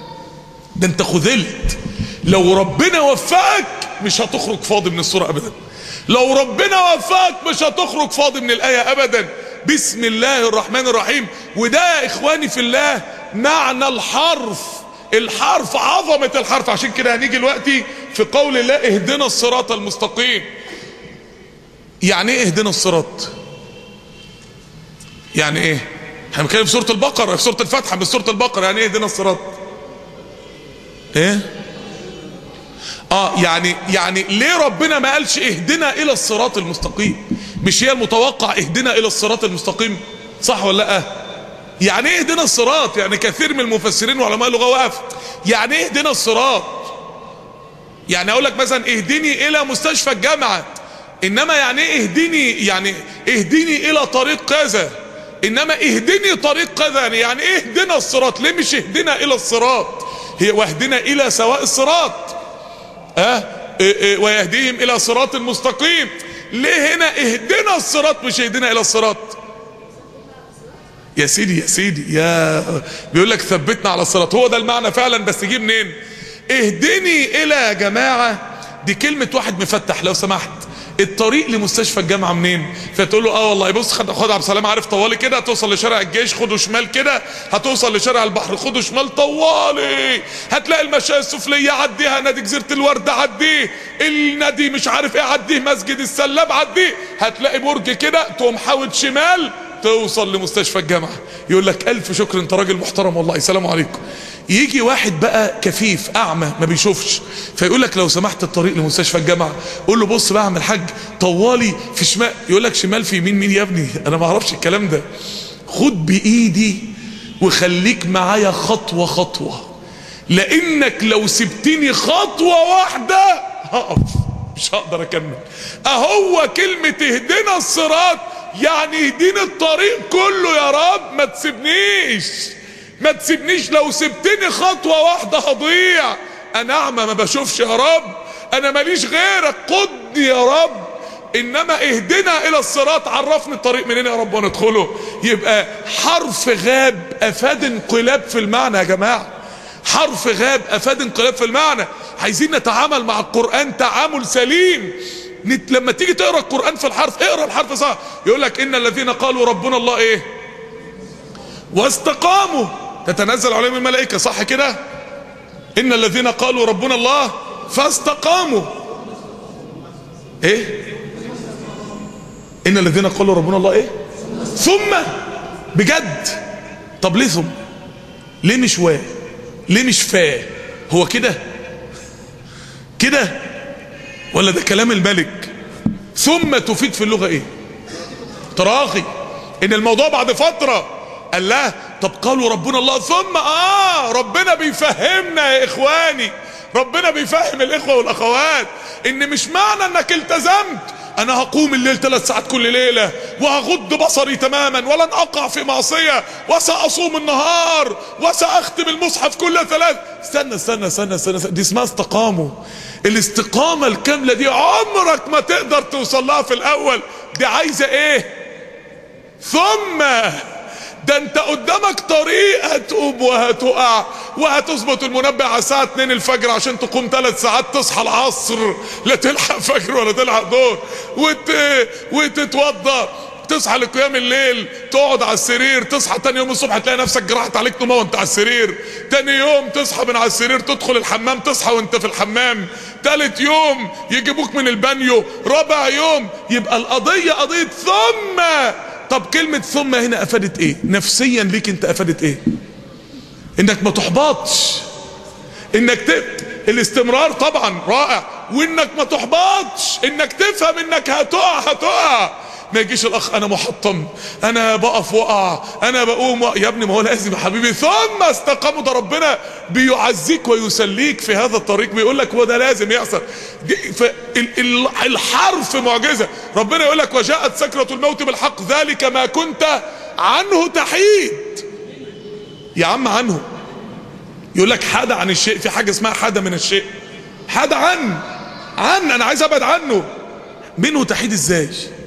ده انت خذلت لو ربنا وفقك مش هتخرج فاضي من الصورة ابدا لو ربنا وفقك مش هتخرج فاضي من الآية ابدا بسم الله الرحمن الرحيم وده يا اخواني في الله معنى الحرف الحرف عظمة الحرف عشان كده هنيجي دلوقتي في قول الله اهدنا الصراط المستقيم يعني ايه اهدنا الصراط يعني ايه احنا بنتكلم في سورة البقرة في سورة الفتحة مش سورة البقرة يعني ايه اهدنا الصراط ايه اه يعني يعني ليه ربنا ما قالش اهدنا الى الصراط المستقيم مش هي المتوقع اهدنا الى الصراط المستقيم صح ولا لا يعني ايه اهدنا الصراط يعني كثير من المفسرين وعلماء اللغه وقف يعني ايه اهدنا الصراط يعني اقول لك مثلا اهدني الى مستشفى الجامعه انما يعني ايه اهدني يعني اهدني الى طريق كذا انما اهدني طريق كذا يعني يعني ايه اهدنا الصراط ليه مش اهدنا الى الصراط هي واهدنا الى سواء الصراط اه إيه إيه ويهديهم الى صراط مستقيم ليه هنا اهدنا الصراط مش اهدنا الى الصراط يا سيدي يا سيدي يا بيقول لك ثبتنا على الصراط هو ده المعنى فعلا بس جه منين اهدني الى يا جماعه دي كلمه واحد مفتح لو سمحت الطريق لمستشفى الجامعه منين فتقول له اه والله بص خد خد عبد السلام عارف طوالي كده هتوصل لشارع الجيش خده شمال كده هتوصل لشارع البحر خده شمال طوالي هتلاقي المشاية السفليه عديها نادي جزيره الورد عديه النادي مش عارف ايه عديه مسجد السلاب عديه هتلاقي برج كده تقوم حاول شمال توصل لمستشفى الجامعه يقول لك الف شكر انت راجل محترم والله السلام عليكم يجي واحد بقى كفيف اعمى ما بيشوفش فيقول لك لو سمحت الطريق لمستشفى الجامعه قول له بص بقى يا عم الحاج طوالي في شمال يقول لك شمال في يمين مين يا ابني انا ما اعرفش الكلام ده خد بايدي وخليك معايا خطوه خطوه لانك لو سبتني خطوه واحده هقف مش هقدر اكمل اهو كلمه اهدنا الصراط يعني اهديني الطريق كله يا رب ما تسيبنيش ما تسيبنيش لو سبتني خطوة واحدة هضيع انا اعمى ما بشوفش يا رب انا ماليش غيرك قدني يا رب انما اهدنا الى الصراط عرفني الطريق منين يا رب وندخله يبقى حرف غاب افاد انقلاب في المعنى يا جماعة حرف غاب افاد انقلاب في المعنى عايزين نتعامل مع القرآن تعامل سليم نت... لما تيجي تقرا القرآن في الحرف اقرا الحرف صح يقول لك ان الذين قالوا ربنا الله ايه واستقاموا تتنزل عليهم الملائكة صح كده ان الذين قالوا ربنا الله فاستقاموا ايه ان الذين قالوا ربنا الله ايه ثم بجد طب ليه ثم ليه مش وا ليه مش فا هو كده كده ولا ده كلام الملك ثم تفيد في اللغة ايه تراخي ان الموضوع بعد فترة قال لا طب قالوا ربنا الله ثم اه ربنا بيفهمنا يا اخواني ربنا بيفهم الاخوة والاخوات ان مش معنى انك التزمت انا هقوم الليل ثلاث ساعات كل ليلة وهغض بصري تماما ولن اقع في معصية وساصوم النهار وساختم المصحف كل ثلاث استنى استنى استنى استنى, استنى. دي اسمها استقاموا الاستقامة الكاملة دي عمرك ما تقدر توصل لها في الاول دي عايزة ايه ثم ده انت قدامك طريق هتقوم وهتقع وهتظبط المنبه على الساعة 2 الفجر عشان تقوم 3 ساعات تصحى العصر لا تلحق فجر ولا تلحق ظهر وت... وتتوضى تصحى لقيام الليل تقعد على السرير تصحى تاني يوم الصبح تلاقي نفسك جرحت عليك نومه وانت على السرير تاني يوم تصحى من على السرير تدخل الحمام تصحى وانت في الحمام تالت يوم يجيبوك من البانيو رابع يوم يبقى القضية قضية ثم طب كلمة ثم هنا افادت ايه نفسيا ليك انت افادت ايه انك ما تحبطش انك ت... الاستمرار طبعا رائع وانك ما تحبطش انك تفهم انك هتقع هتقع ما يجيش الاخ انا محطم انا بقف وقع انا بقوم وقع. يا ابني ما هو لازم يا حبيبي ثم استقاموا ده ربنا بيعزيك ويسليك في هذا الطريق بيقول لك هو ده لازم يحصل الحرف معجزه ربنا يقول لك وجاءت سكره الموت بالحق ذلك ما كنت عنه تحيد يا عم عنه يقول لك حاد عن الشيء في حاجه اسمها حاد من الشيء حاد عن عن انا عايز ابعد عنه منه تحيد ازاي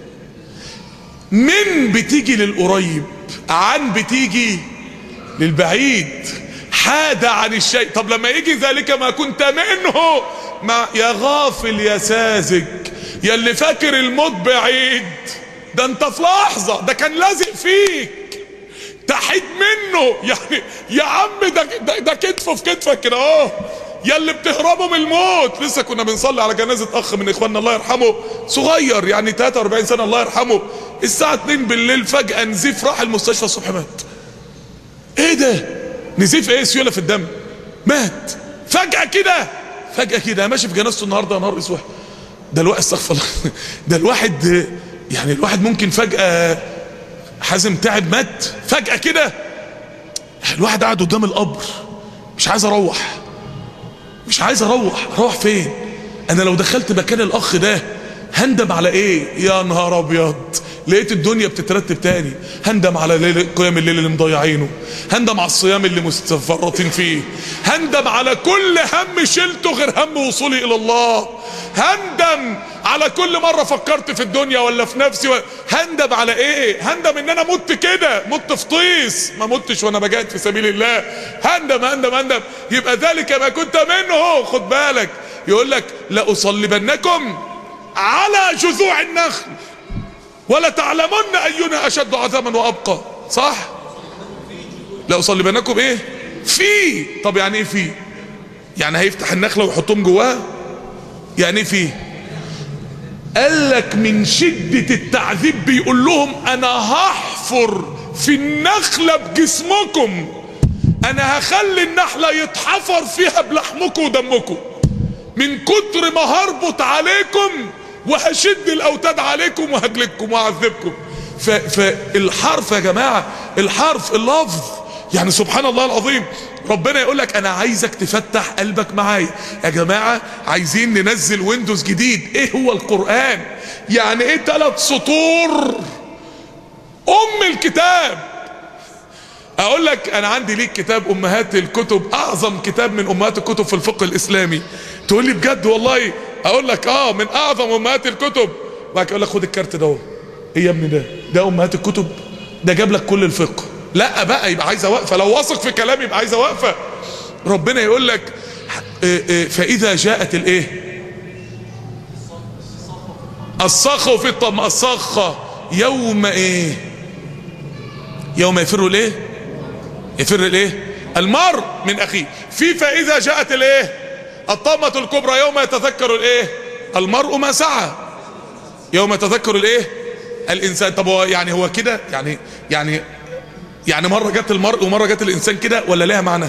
من بتيجي للقريب عن بتيجي للبعيد حاد عن الشيء طب لما يجي ذلك ما كنت منه ما يا غافل يا ساذج يا اللي فاكر الموت بعيد ده انت في لحظة ده كان لازق فيك تحيد منه يعني يا عم ده ده, ده كتفه في كتفك كده اهو يا اللي بتهربوا من الموت لسه كنا بنصلي على جنازة اخ من اخواننا الله يرحمه صغير يعني 43 سنة الله يرحمه الساعة 2 بالليل فجأة نزيف راح المستشفى الصبح مات ايه ده نزيف ايه سيولة في الدم مات فجأة كده فجأة كده ماشي في جنازته النهاردة نهار اسود ده الواحد استغفر الله ده الواحد يعني الواحد ممكن فجأة حازم تعب مات فجأة كده الواحد قاعد قدام القبر مش عايز اروح مش عايز اروح اروح فين انا لو دخلت مكان الاخ ده هندم على ايه يا نهار ابيض لقيت الدنيا بتترتب تاني هندم على ليل قيام الليل اللي مضيعينه هندم على الصيام اللي مستفرطين فيه هندم على كل هم شلته غير هم وصولي الى الله هندم على كل مرة فكرت في الدنيا ولا في نفسي و... هندم على ايه هندم ان انا مت كده مت في طيس ما متش وانا بجاهد في سبيل الله هندم هندم هندم يبقى ذلك ما كنت منه خد بالك يقول لك لأصلبنكم على جذوع النخل ولا تعلمن اينا اشد عذابا وابقى صح لا اصلي بينكم ايه في طب يعني ايه في يعني هيفتح النخله ويحطهم جواه يعني ايه في قال لك من شدة التعذيب بيقول لهم انا هحفر في النخلة بجسمكم انا هخلي النحلة يتحفر فيها بلحمكم ودمكم من كتر ما هربط عليكم وهشد الاوتاد عليكم وهجلكم واعذبكم فالحرف يا جماعة الحرف اللفظ يعني سبحان الله العظيم ربنا يقول لك انا عايزك تفتح قلبك معايا يا جماعة عايزين ننزل ويندوز جديد ايه هو القرآن يعني ايه ثلاث سطور ام الكتاب اقول لك انا عندي ليك كتاب امهات الكتب اعظم كتاب من امهات الكتب في الفقه الاسلامي تقول لي بجد والله اقول لك اه من اعظم امهات الكتب وبعد اقول لك خد الكارت ده ايه يا ابني ده ده امهات الكتب ده جاب لك كل الفقه لا بقى يبقى عايزه وقفه لو واثق في كلامي يبقى عايزه وقفه ربنا يقول لك فاذا جاءت الايه الصخه في الطم الصخه يوم ايه يوم يفر الايه يفر الايه المرء من اخيه في فاذا جاءت الايه الطامه الكبرى يوم يتذكر الايه المرء ما سعى يوم يتذكر الايه الانسان طب هو يعني هو كده يعني يعني يعني مرة جت المرء ومرة جت الإنسان كده ولا ليها معنى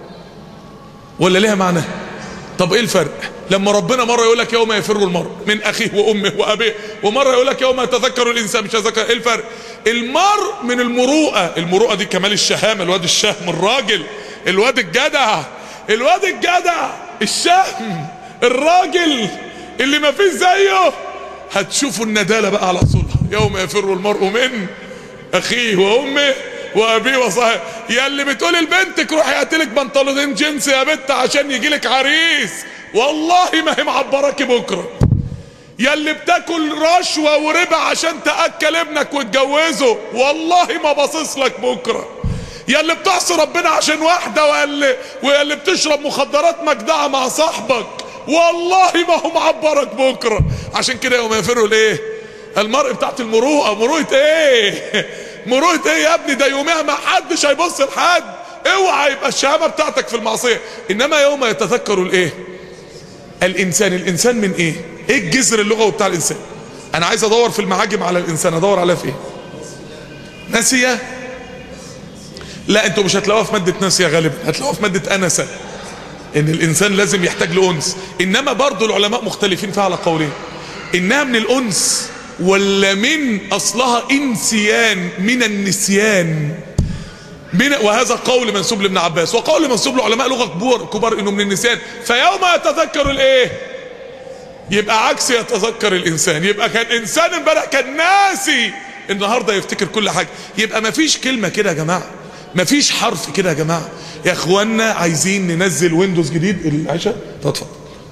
ولا ليها معنى طب ايه الفرق لما ربنا مرة يقول لك يوم يفر المرء من أخيه وأمه وأبيه ومرة يقول لك يوم يتذكر الإنسان مش يتذكر ايه الفرق المرء من المروءة المروءة دي كمال الشهامة الواد الشهم الراجل الواد الجدع الواد الجدع الشهم الراجل اللي ما فيش زيه هتشوفوا الندالة بقى على اصولها يوم يفر المرء من اخيه وامه وابيه وصاحبه يا اللي بتقول لبنتك روحي هاتلك بنطلونين جينز يا بنت عشان يجيلك عريس والله ما هي معبراكي بكره يا اللي بتاكل رشوه وربا عشان تاكل ابنك وتجوزه والله ما باصص لك بكره يا اللي بتعصي ربنا عشان واحده واللي ويا اللي بتشرب مخدرات مجدعه مع صاحبك والله ما هو معبرك بكره عشان كده يوم يفروا الايه المرء بتاعت المروءه مروءه ايه مروءه ايه يا ابني ده يوميها ما حدش هيبص لحد اوعى يبقى الشهامه بتاعتك في المعصيه انما يوم يتذكر الايه الانسان الانسان من ايه ايه الجذر اللغوي بتاع الانسان انا عايز ادور في المعاجم على الانسان ادور عليها في ايه ناسيه لا انتوا مش هتلاقوها في ماده ناسيه غالبا هتلاقوها في ماده انسه ان الانسان لازم يحتاج لانس انما برضو العلماء مختلفين فيها على قولين انها من الانس ولا من اصلها انسيان من النسيان من وهذا قول منسوب لابن عباس وقول منسوب لعلماء لغه كبار كبار انه من النسيان فيوم يتذكر الايه يبقى عكس يتذكر الانسان يبقى كان انسان امبارح كان ناسي النهارده يفتكر كل حاجه يبقى ما فيش كلمه كده يا جماعه ما فيش حرف كده يا جماعه يا اخوانا عايزين ننزل ويندوز جديد العشاء اتفضل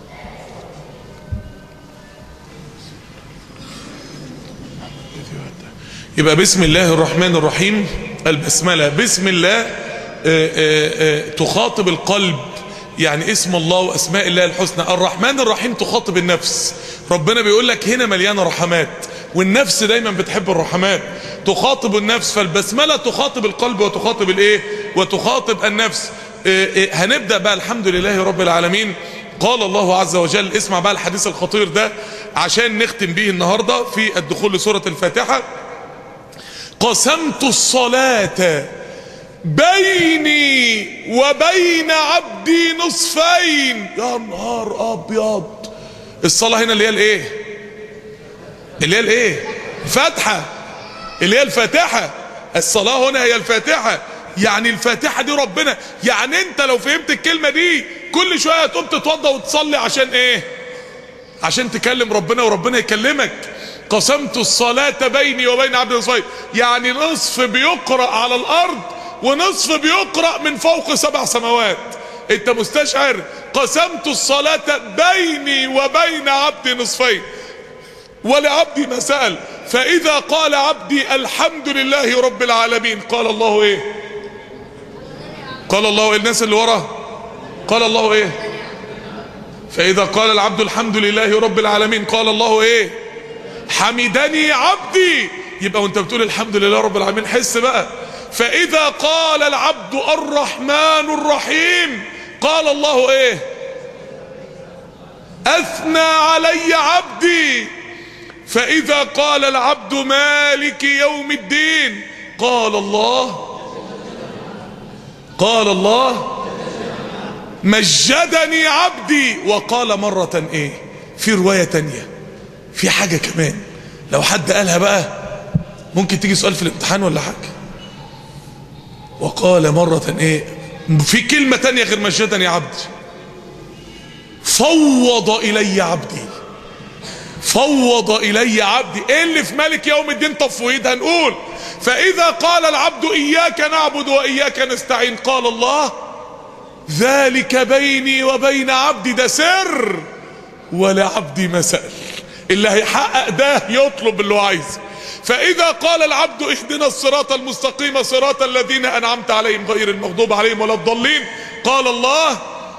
يبقى بسم الله الرحمن الرحيم البسملة بسم الله آآ آآ تخاطب القلب يعني اسم الله واسماء الله الحسنى الرحمن الرحيم تخاطب النفس ربنا بيقول لك هنا مليانه رحمات والنفس دايما بتحب الرحمات تخاطب النفس فالبسمله تخاطب القلب وتخاطب الايه وتخاطب النفس آآ هنبدا بقى الحمد لله رب العالمين قال الله عز وجل اسمع بقى الحديث الخطير ده عشان نختم به النهارده في الدخول لسوره الفاتحه قسمت الصلاه بيني وبين عبدي نصفين يا نهار ابيض الصلاه هنا اللي هي الايه اللي هي الايه فاتحه اللي هي الفاتحه الصلاه هنا هي الفاتحه يعني الفاتحه دي ربنا يعني انت لو فهمت الكلمه دي كل شويه تقوم تتوضى وتصلي عشان ايه عشان تكلم ربنا وربنا يكلمك قسمت الصلاة بيني وبين عبد نصفين يعني نصف بيقرأ على الأرض ونصف بيقرأ من فوق سبع سماوات انت مستشعر قسمت الصلاة بيني وبين عبدي نصفين ولعبدي ما سأل فإذا قال عبدي الحمد لله رب العالمين قال الله ايه قال الله إيه الناس اللي ورا قال الله ايه فاذا قال العبد الحمد لله رب العالمين قال الله ايه حمدني عبدي يبقى وانت بتقول الحمد لله رب العالمين حس بقى فاذا قال العبد الرحمن الرحيم قال الله ايه اثنى علي عبدي فاذا قال العبد مالك يوم الدين قال الله قال الله مجدني عبدي وقال مرة ايه في رواية تانية في حاجة كمان لو حد قالها بقى ممكن تيجي سؤال في الامتحان ولا حاجة وقال مرة ايه في كلمة تانية غير مجدني عبدي فوض الي عبدي فوض الي عبدي ايه اللي في مالك يوم الدين تفويض هنقول فاذا قال العبد اياك نعبد واياك نستعين قال الله ذلك بيني وبين عبدي ده سر ولعبدي ما سأل اللي هيحقق ده يطلب اللي هو عايزه فإذا قال العبد اهدنا الصراط المستقيم صراط الذين أنعمت عليهم غير المغضوب عليهم ولا الضالين قال الله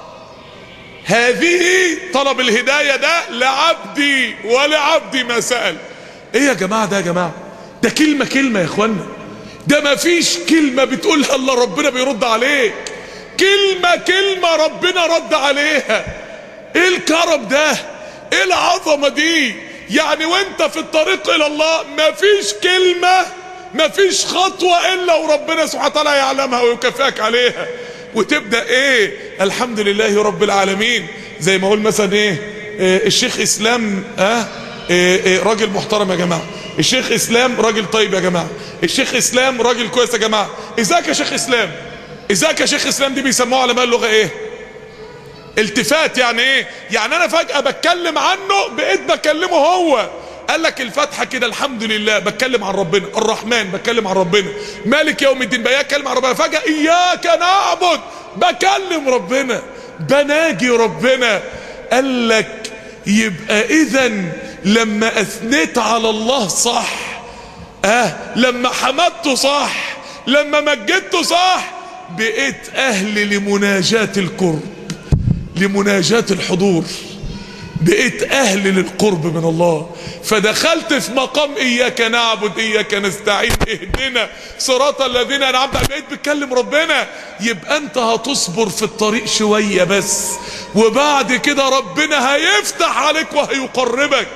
هذه طلب الهداية ده لعبدي ولعبدي ما سأل ايه يا جماعة ده يا جماعة ده كلمة كلمة يا اخوانا ده ما فيش كلمة بتقولها الا ربنا بيرد عليك كلمة كلمة ربنا رد عليها ايه الكرم ده ايه العظمة دي يعني وانت في الطريق الى الله مفيش كلمة مفيش خطوة الا وربنا سبحانه وتعالى يعلمها ويكافئك عليها وتبدأ ايه الحمد لله رب العالمين زي ما اقول مثلا ايه, إيه الشيخ اسلام اه إيه إيه راجل محترم يا جماعة الشيخ اسلام راجل طيب يا جماعة الشيخ اسلام راجل كويس يا جماعة ازيك يا شيخ اسلام ازيك يا شيخ اسلام دي بيسموها علماء اللغة ايه التفات يعني ايه يعني انا فجأة بتكلم عنه بقيت بكلمه هو قال لك الفاتحة كده الحمد لله بتكلم عن ربنا الرحمن بتكلم عن ربنا مالك يوم الدين بتكلم عن ربنا فجأة اياك نعبد بكلم ربنا بناجي ربنا قال لك يبقى اذا لما اثنيت على الله صح اه لما حمدته صح لما مجدته صح بقيت اهل لمناجاة القرب لمناجاة الحضور بقيت اهل للقرب من الله فدخلت في مقام اياك نعبد اياك نستعين اهدنا صراط الذين انعمت عليهم بقيت بتكلم ربنا يبقى انت هتصبر في الطريق شوية بس وبعد كده ربنا هيفتح عليك وهيقربك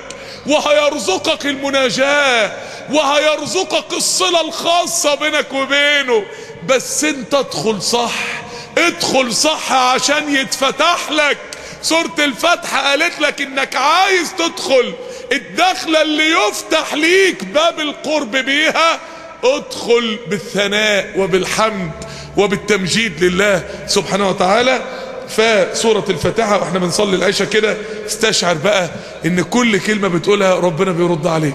وهيرزقك المناجاة وهيرزقك الصلة الخاصة بينك وبينه بس انت ادخل صح ادخل صح عشان يتفتح لك سورة الفتح قالت لك انك عايز تدخل الدخلة اللي يفتح ليك باب القرب بيها ادخل بالثناء وبالحمد وبالتمجيد لله سبحانه وتعالى فسورة الفاتحة واحنا بنصلي العشاء كده استشعر بقى ان كل كلمة بتقولها ربنا بيرد عليك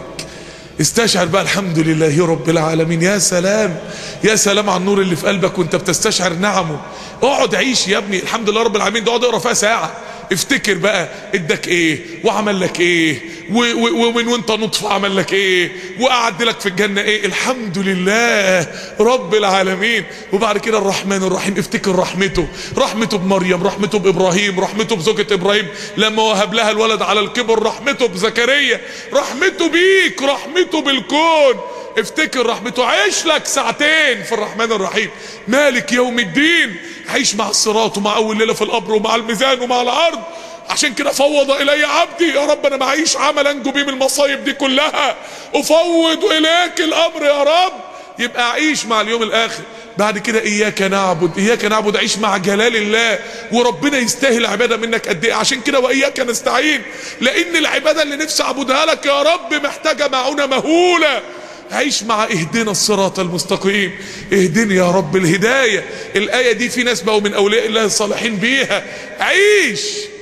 استشعر بقى الحمد لله رب العالمين يا سلام يا سلام على النور اللي في قلبك وانت بتستشعر نعمه اقعد عيش يا ابني الحمد لله رب العالمين ده اقعد اقرا فيها ساعه افتكر بقى اداك ايه وعمل لك ايه ومن وانت نطفه عمل لك ايه وقعد لك في الجنه ايه الحمد لله رب العالمين وبعد كده الرحمن الرحيم افتكر رحمته رحمته بمريم رحمته بابراهيم رحمته بزوجة ابراهيم لما وهب لها الولد على الكبر رحمته بزكريا رحمته بيك رحمته بالكون افتكر رحمته عيش لك ساعتين في الرحمن الرحيم مالك يوم الدين عيش مع الصراط ومع اول ليله في القبر ومع الميزان ومع الارض عشان كده فوض الي عبدي يا رب انا معيش عمل انجو بيه من المصايب دي كلها افوض اليك الامر يا رب يبقى عيش مع اليوم الاخر بعد كده اياك نعبد اياك نعبد عيش مع جلال الله وربنا يستاهل عباده منك قد ايه عشان كده واياك نستعين لان العباده اللي نفسي اعبدها لك يا رب محتاجه معونه مهوله عيش مع اهدنا الصراط المستقيم اهدني يا رب الهداية الآية دي في ناس بقوا من أولياء الله الصالحين بيها عيش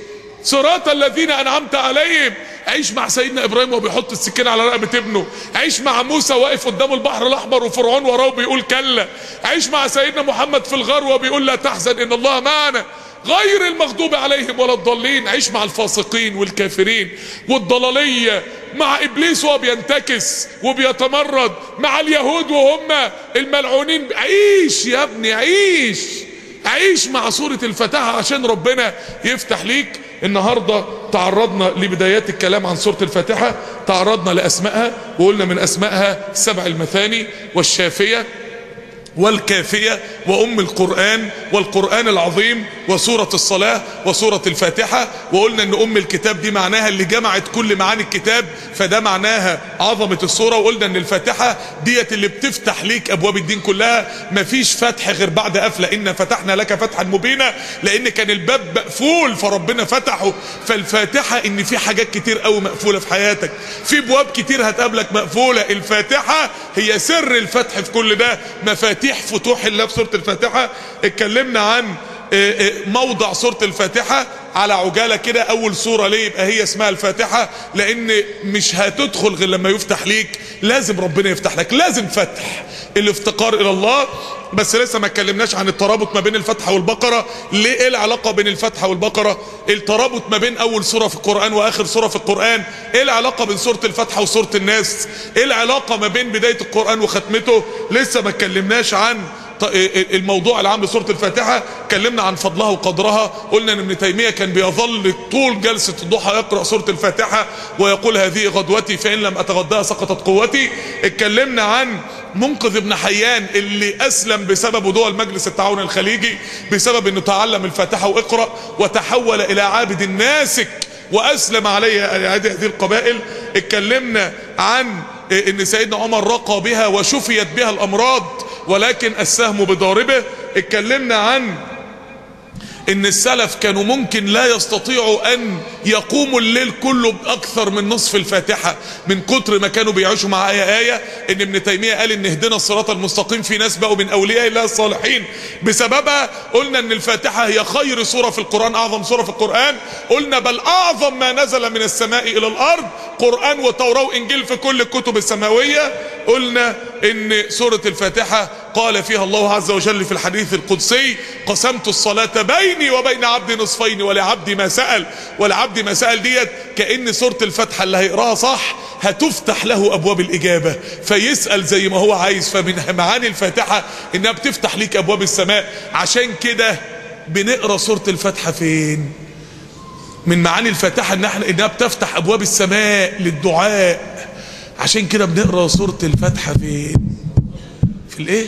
صراط الذين أنعمت عليهم عيش مع سيدنا إبراهيم وهو بيحط السكين على رقبة ابنه عيش مع موسى واقف قدام البحر الأحمر وفرعون وراه بيقول كلا عيش مع سيدنا محمد في الغار وبيقول لا تحزن إن الله معنا غير المغضوب عليهم ولا الضالين عيش مع الفاسقين والكافرين والضلالية مع ابليس وهو بينتكس وبيتمرد مع اليهود وهم الملعونين عيش يا ابني عيش عيش مع سورة الفتاة عشان ربنا يفتح ليك النهاردة تعرضنا لبدايات الكلام عن سورة الفاتحة تعرضنا لأسمائها وقلنا من أسمائها سبع المثاني والشافية والكافية وأم القرآن والقرآن العظيم وسورة الصلاة وسورة الفاتحة وقلنا أن أم الكتاب دي معناها اللي جمعت كل معاني الكتاب فده معناها عظمة السورة وقلنا أن الفاتحة ديت اللي بتفتح ليك أبواب الدين كلها مفيش فتح غير بعد قفلة إن فتحنا لك فتحا مبينا لأن كان الباب مقفول فربنا فتحه فالفاتحة إن في حاجات كتير قوي مقفولة في حياتك في أبواب كتير هتقابلك مقفولة الفاتحة هي سر الفتح في كل ده مفاتيح مفاتيح فتوح الله في سورة الفاتحة اتكلمنا عن موضع سورة الفاتحة على عجالة كده اول سورة ليه يبقى هي اسمها الفاتحة لان مش هتدخل غير لما يفتح ليك لازم ربنا يفتح لك لازم فتح الافتقار الى الله بس لسه ما اتكلمناش عن الترابط ما بين الفتحة والبقرة ليه ايه العلاقة بين الفتحة والبقرة الترابط ما بين اول سورة في القرآن واخر سورة في القرآن ايه العلاقة بين سورة الفتحة وسورة الناس ايه العلاقة ما بين بداية القرآن وختمته لسه ما اتكلمناش عن الموضوع العام لسورة الفاتحة اتكلمنا عن فضلها وقدرها قلنا ان ابن تيمية كان بيظل طول جلسة الضحى يقرأ سورة الفاتحة ويقول هذه غدوتي فإن لم أتغداها سقطت قوتي اتكلمنا عن منقذ ابن حيان اللي أسلم بسبب دول مجلس التعاون الخليجي بسبب انه تعلم الفاتحة واقرأ وتحول إلى عابد ناسك وأسلم عليه هذه القبائل اتكلمنا عن ان سيدنا عمر رقى بها وشفيت بها الأمراض ولكن السهم بضاربه اتكلمنا عن ان السلف كانوا ممكن لا يستطيعوا ان يقوموا الليل كله باكثر من نصف الفاتحة من كتر ما كانوا بيعيشوا مع آية آية ان ابن تيمية قال ان اهدنا الصراط المستقيم في ناس بقوا من اولياء الله الصالحين بسببها قلنا ان الفاتحة هي خير سورة في القرآن اعظم سورة في القرآن قلنا بل اعظم ما نزل من السماء الى الارض قرآن وتوراة وانجيل في كل الكتب السماوية قلنا ان سورة الفاتحة قال فيها الله عز وجل في الحديث القدسي قسمت الصلاة بيني وبين عبدي نصفين ولعبدي ما سأل ولعبدي ما سأل ديت كأن سورة الفاتحة اللي هيقراها صح هتفتح له أبواب الإجابة فيسأل زي ما هو عايز فمن معاني الفاتحة إنها بتفتح ليك أبواب السماء عشان كده بنقرأ سورة الفاتحة فين من معاني الفاتحة إن احنا إنها بتفتح أبواب السماء للدعاء عشان كده بنقرأ سورة الفاتحة فين في الايه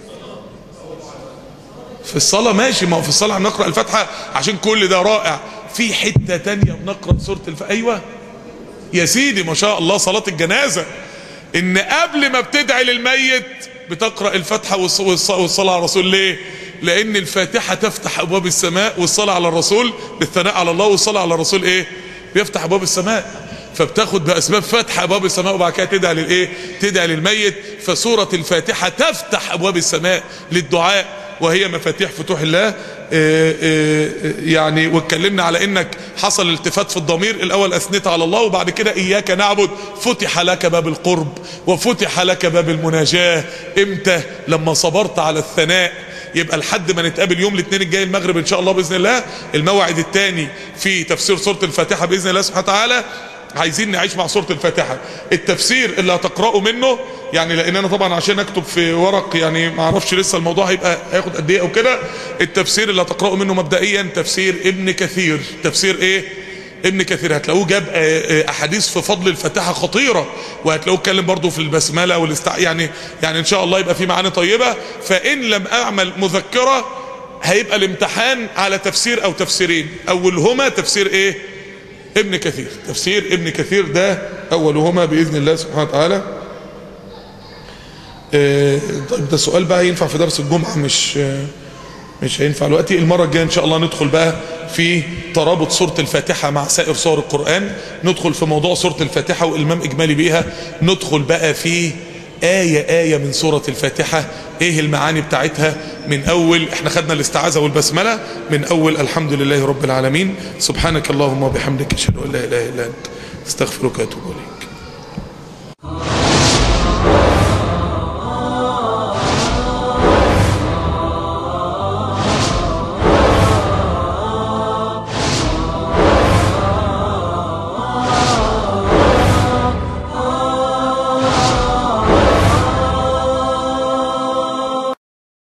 في الصلاة ماشي ما هو في الصلاة هنقرأ الفاتحة عشان كل ده رائع في حتة تانية بنقرأ سورة الف ايوه يا سيدي ما شاء الله صلاة الجنازة ان قبل ما بتدعي للميت بتقرأ الفاتحة والصلاة على الرسول ليه لان الفاتحة تفتح ابواب السماء والصلاة على الرسول بالثناء على الله والصلاة على الرسول ايه بيفتح ابواب السماء فبتاخد باسباب فتح ابواب السماء وبعد كده تدعي للايه تدعي للميت فسوره الفاتحه تفتح ابواب السماء للدعاء وهي مفاتيح فتوح الله آآ آآ يعني واتكلمنا على انك حصل التفات في الضمير الاول اثنيت على الله وبعد كده اياك نعبد فتح لك باب القرب وفتح لك باب المناجاه امتى لما صبرت على الثناء يبقى لحد ما نتقابل يوم الاثنين الجاي المغرب ان شاء الله باذن الله الموعد الثاني في تفسير سوره الفاتحه باذن الله سبحانه وتعالى عايزين نعيش مع سورة الفاتحة التفسير اللي هتقرأه منه يعني لان انا طبعا عشان اكتب في ورق يعني ما اعرفش لسه الموضوع هيبقى هياخد قد ايه او كده التفسير اللي هتقرأه منه مبدئيا تفسير ابن كثير تفسير ايه ابن كثير هتلاقوه جاب احاديث في فضل الفاتحه خطيره وهتلاقوه اتكلم برضه في البسمله والاستع يعني يعني ان شاء الله يبقى في معاني طيبه فان لم اعمل مذكره هيبقى الامتحان على تفسير او تفسيرين اولهما تفسير ايه ابن كثير تفسير ابن كثير ده اولهما باذن الله سبحانه وتعالى اه طيب ده سؤال بقى ينفع في درس الجمعه مش مش هينفع دلوقتي المره الجايه ان شاء الله ندخل بقى في ترابط سوره الفاتحه مع سائر سور القران ندخل في موضوع سوره الفاتحه والمام اجمالي بيها ندخل بقى في آية آية من سورة الفاتحة ايه المعاني بتاعتها من اول احنا خدنا الاستعاذة والبسملة من اول الحمد لله رب العالمين سبحانك اللهم وبحمدك اشهد ان لا اله الا انت استغفرك واتوب اليك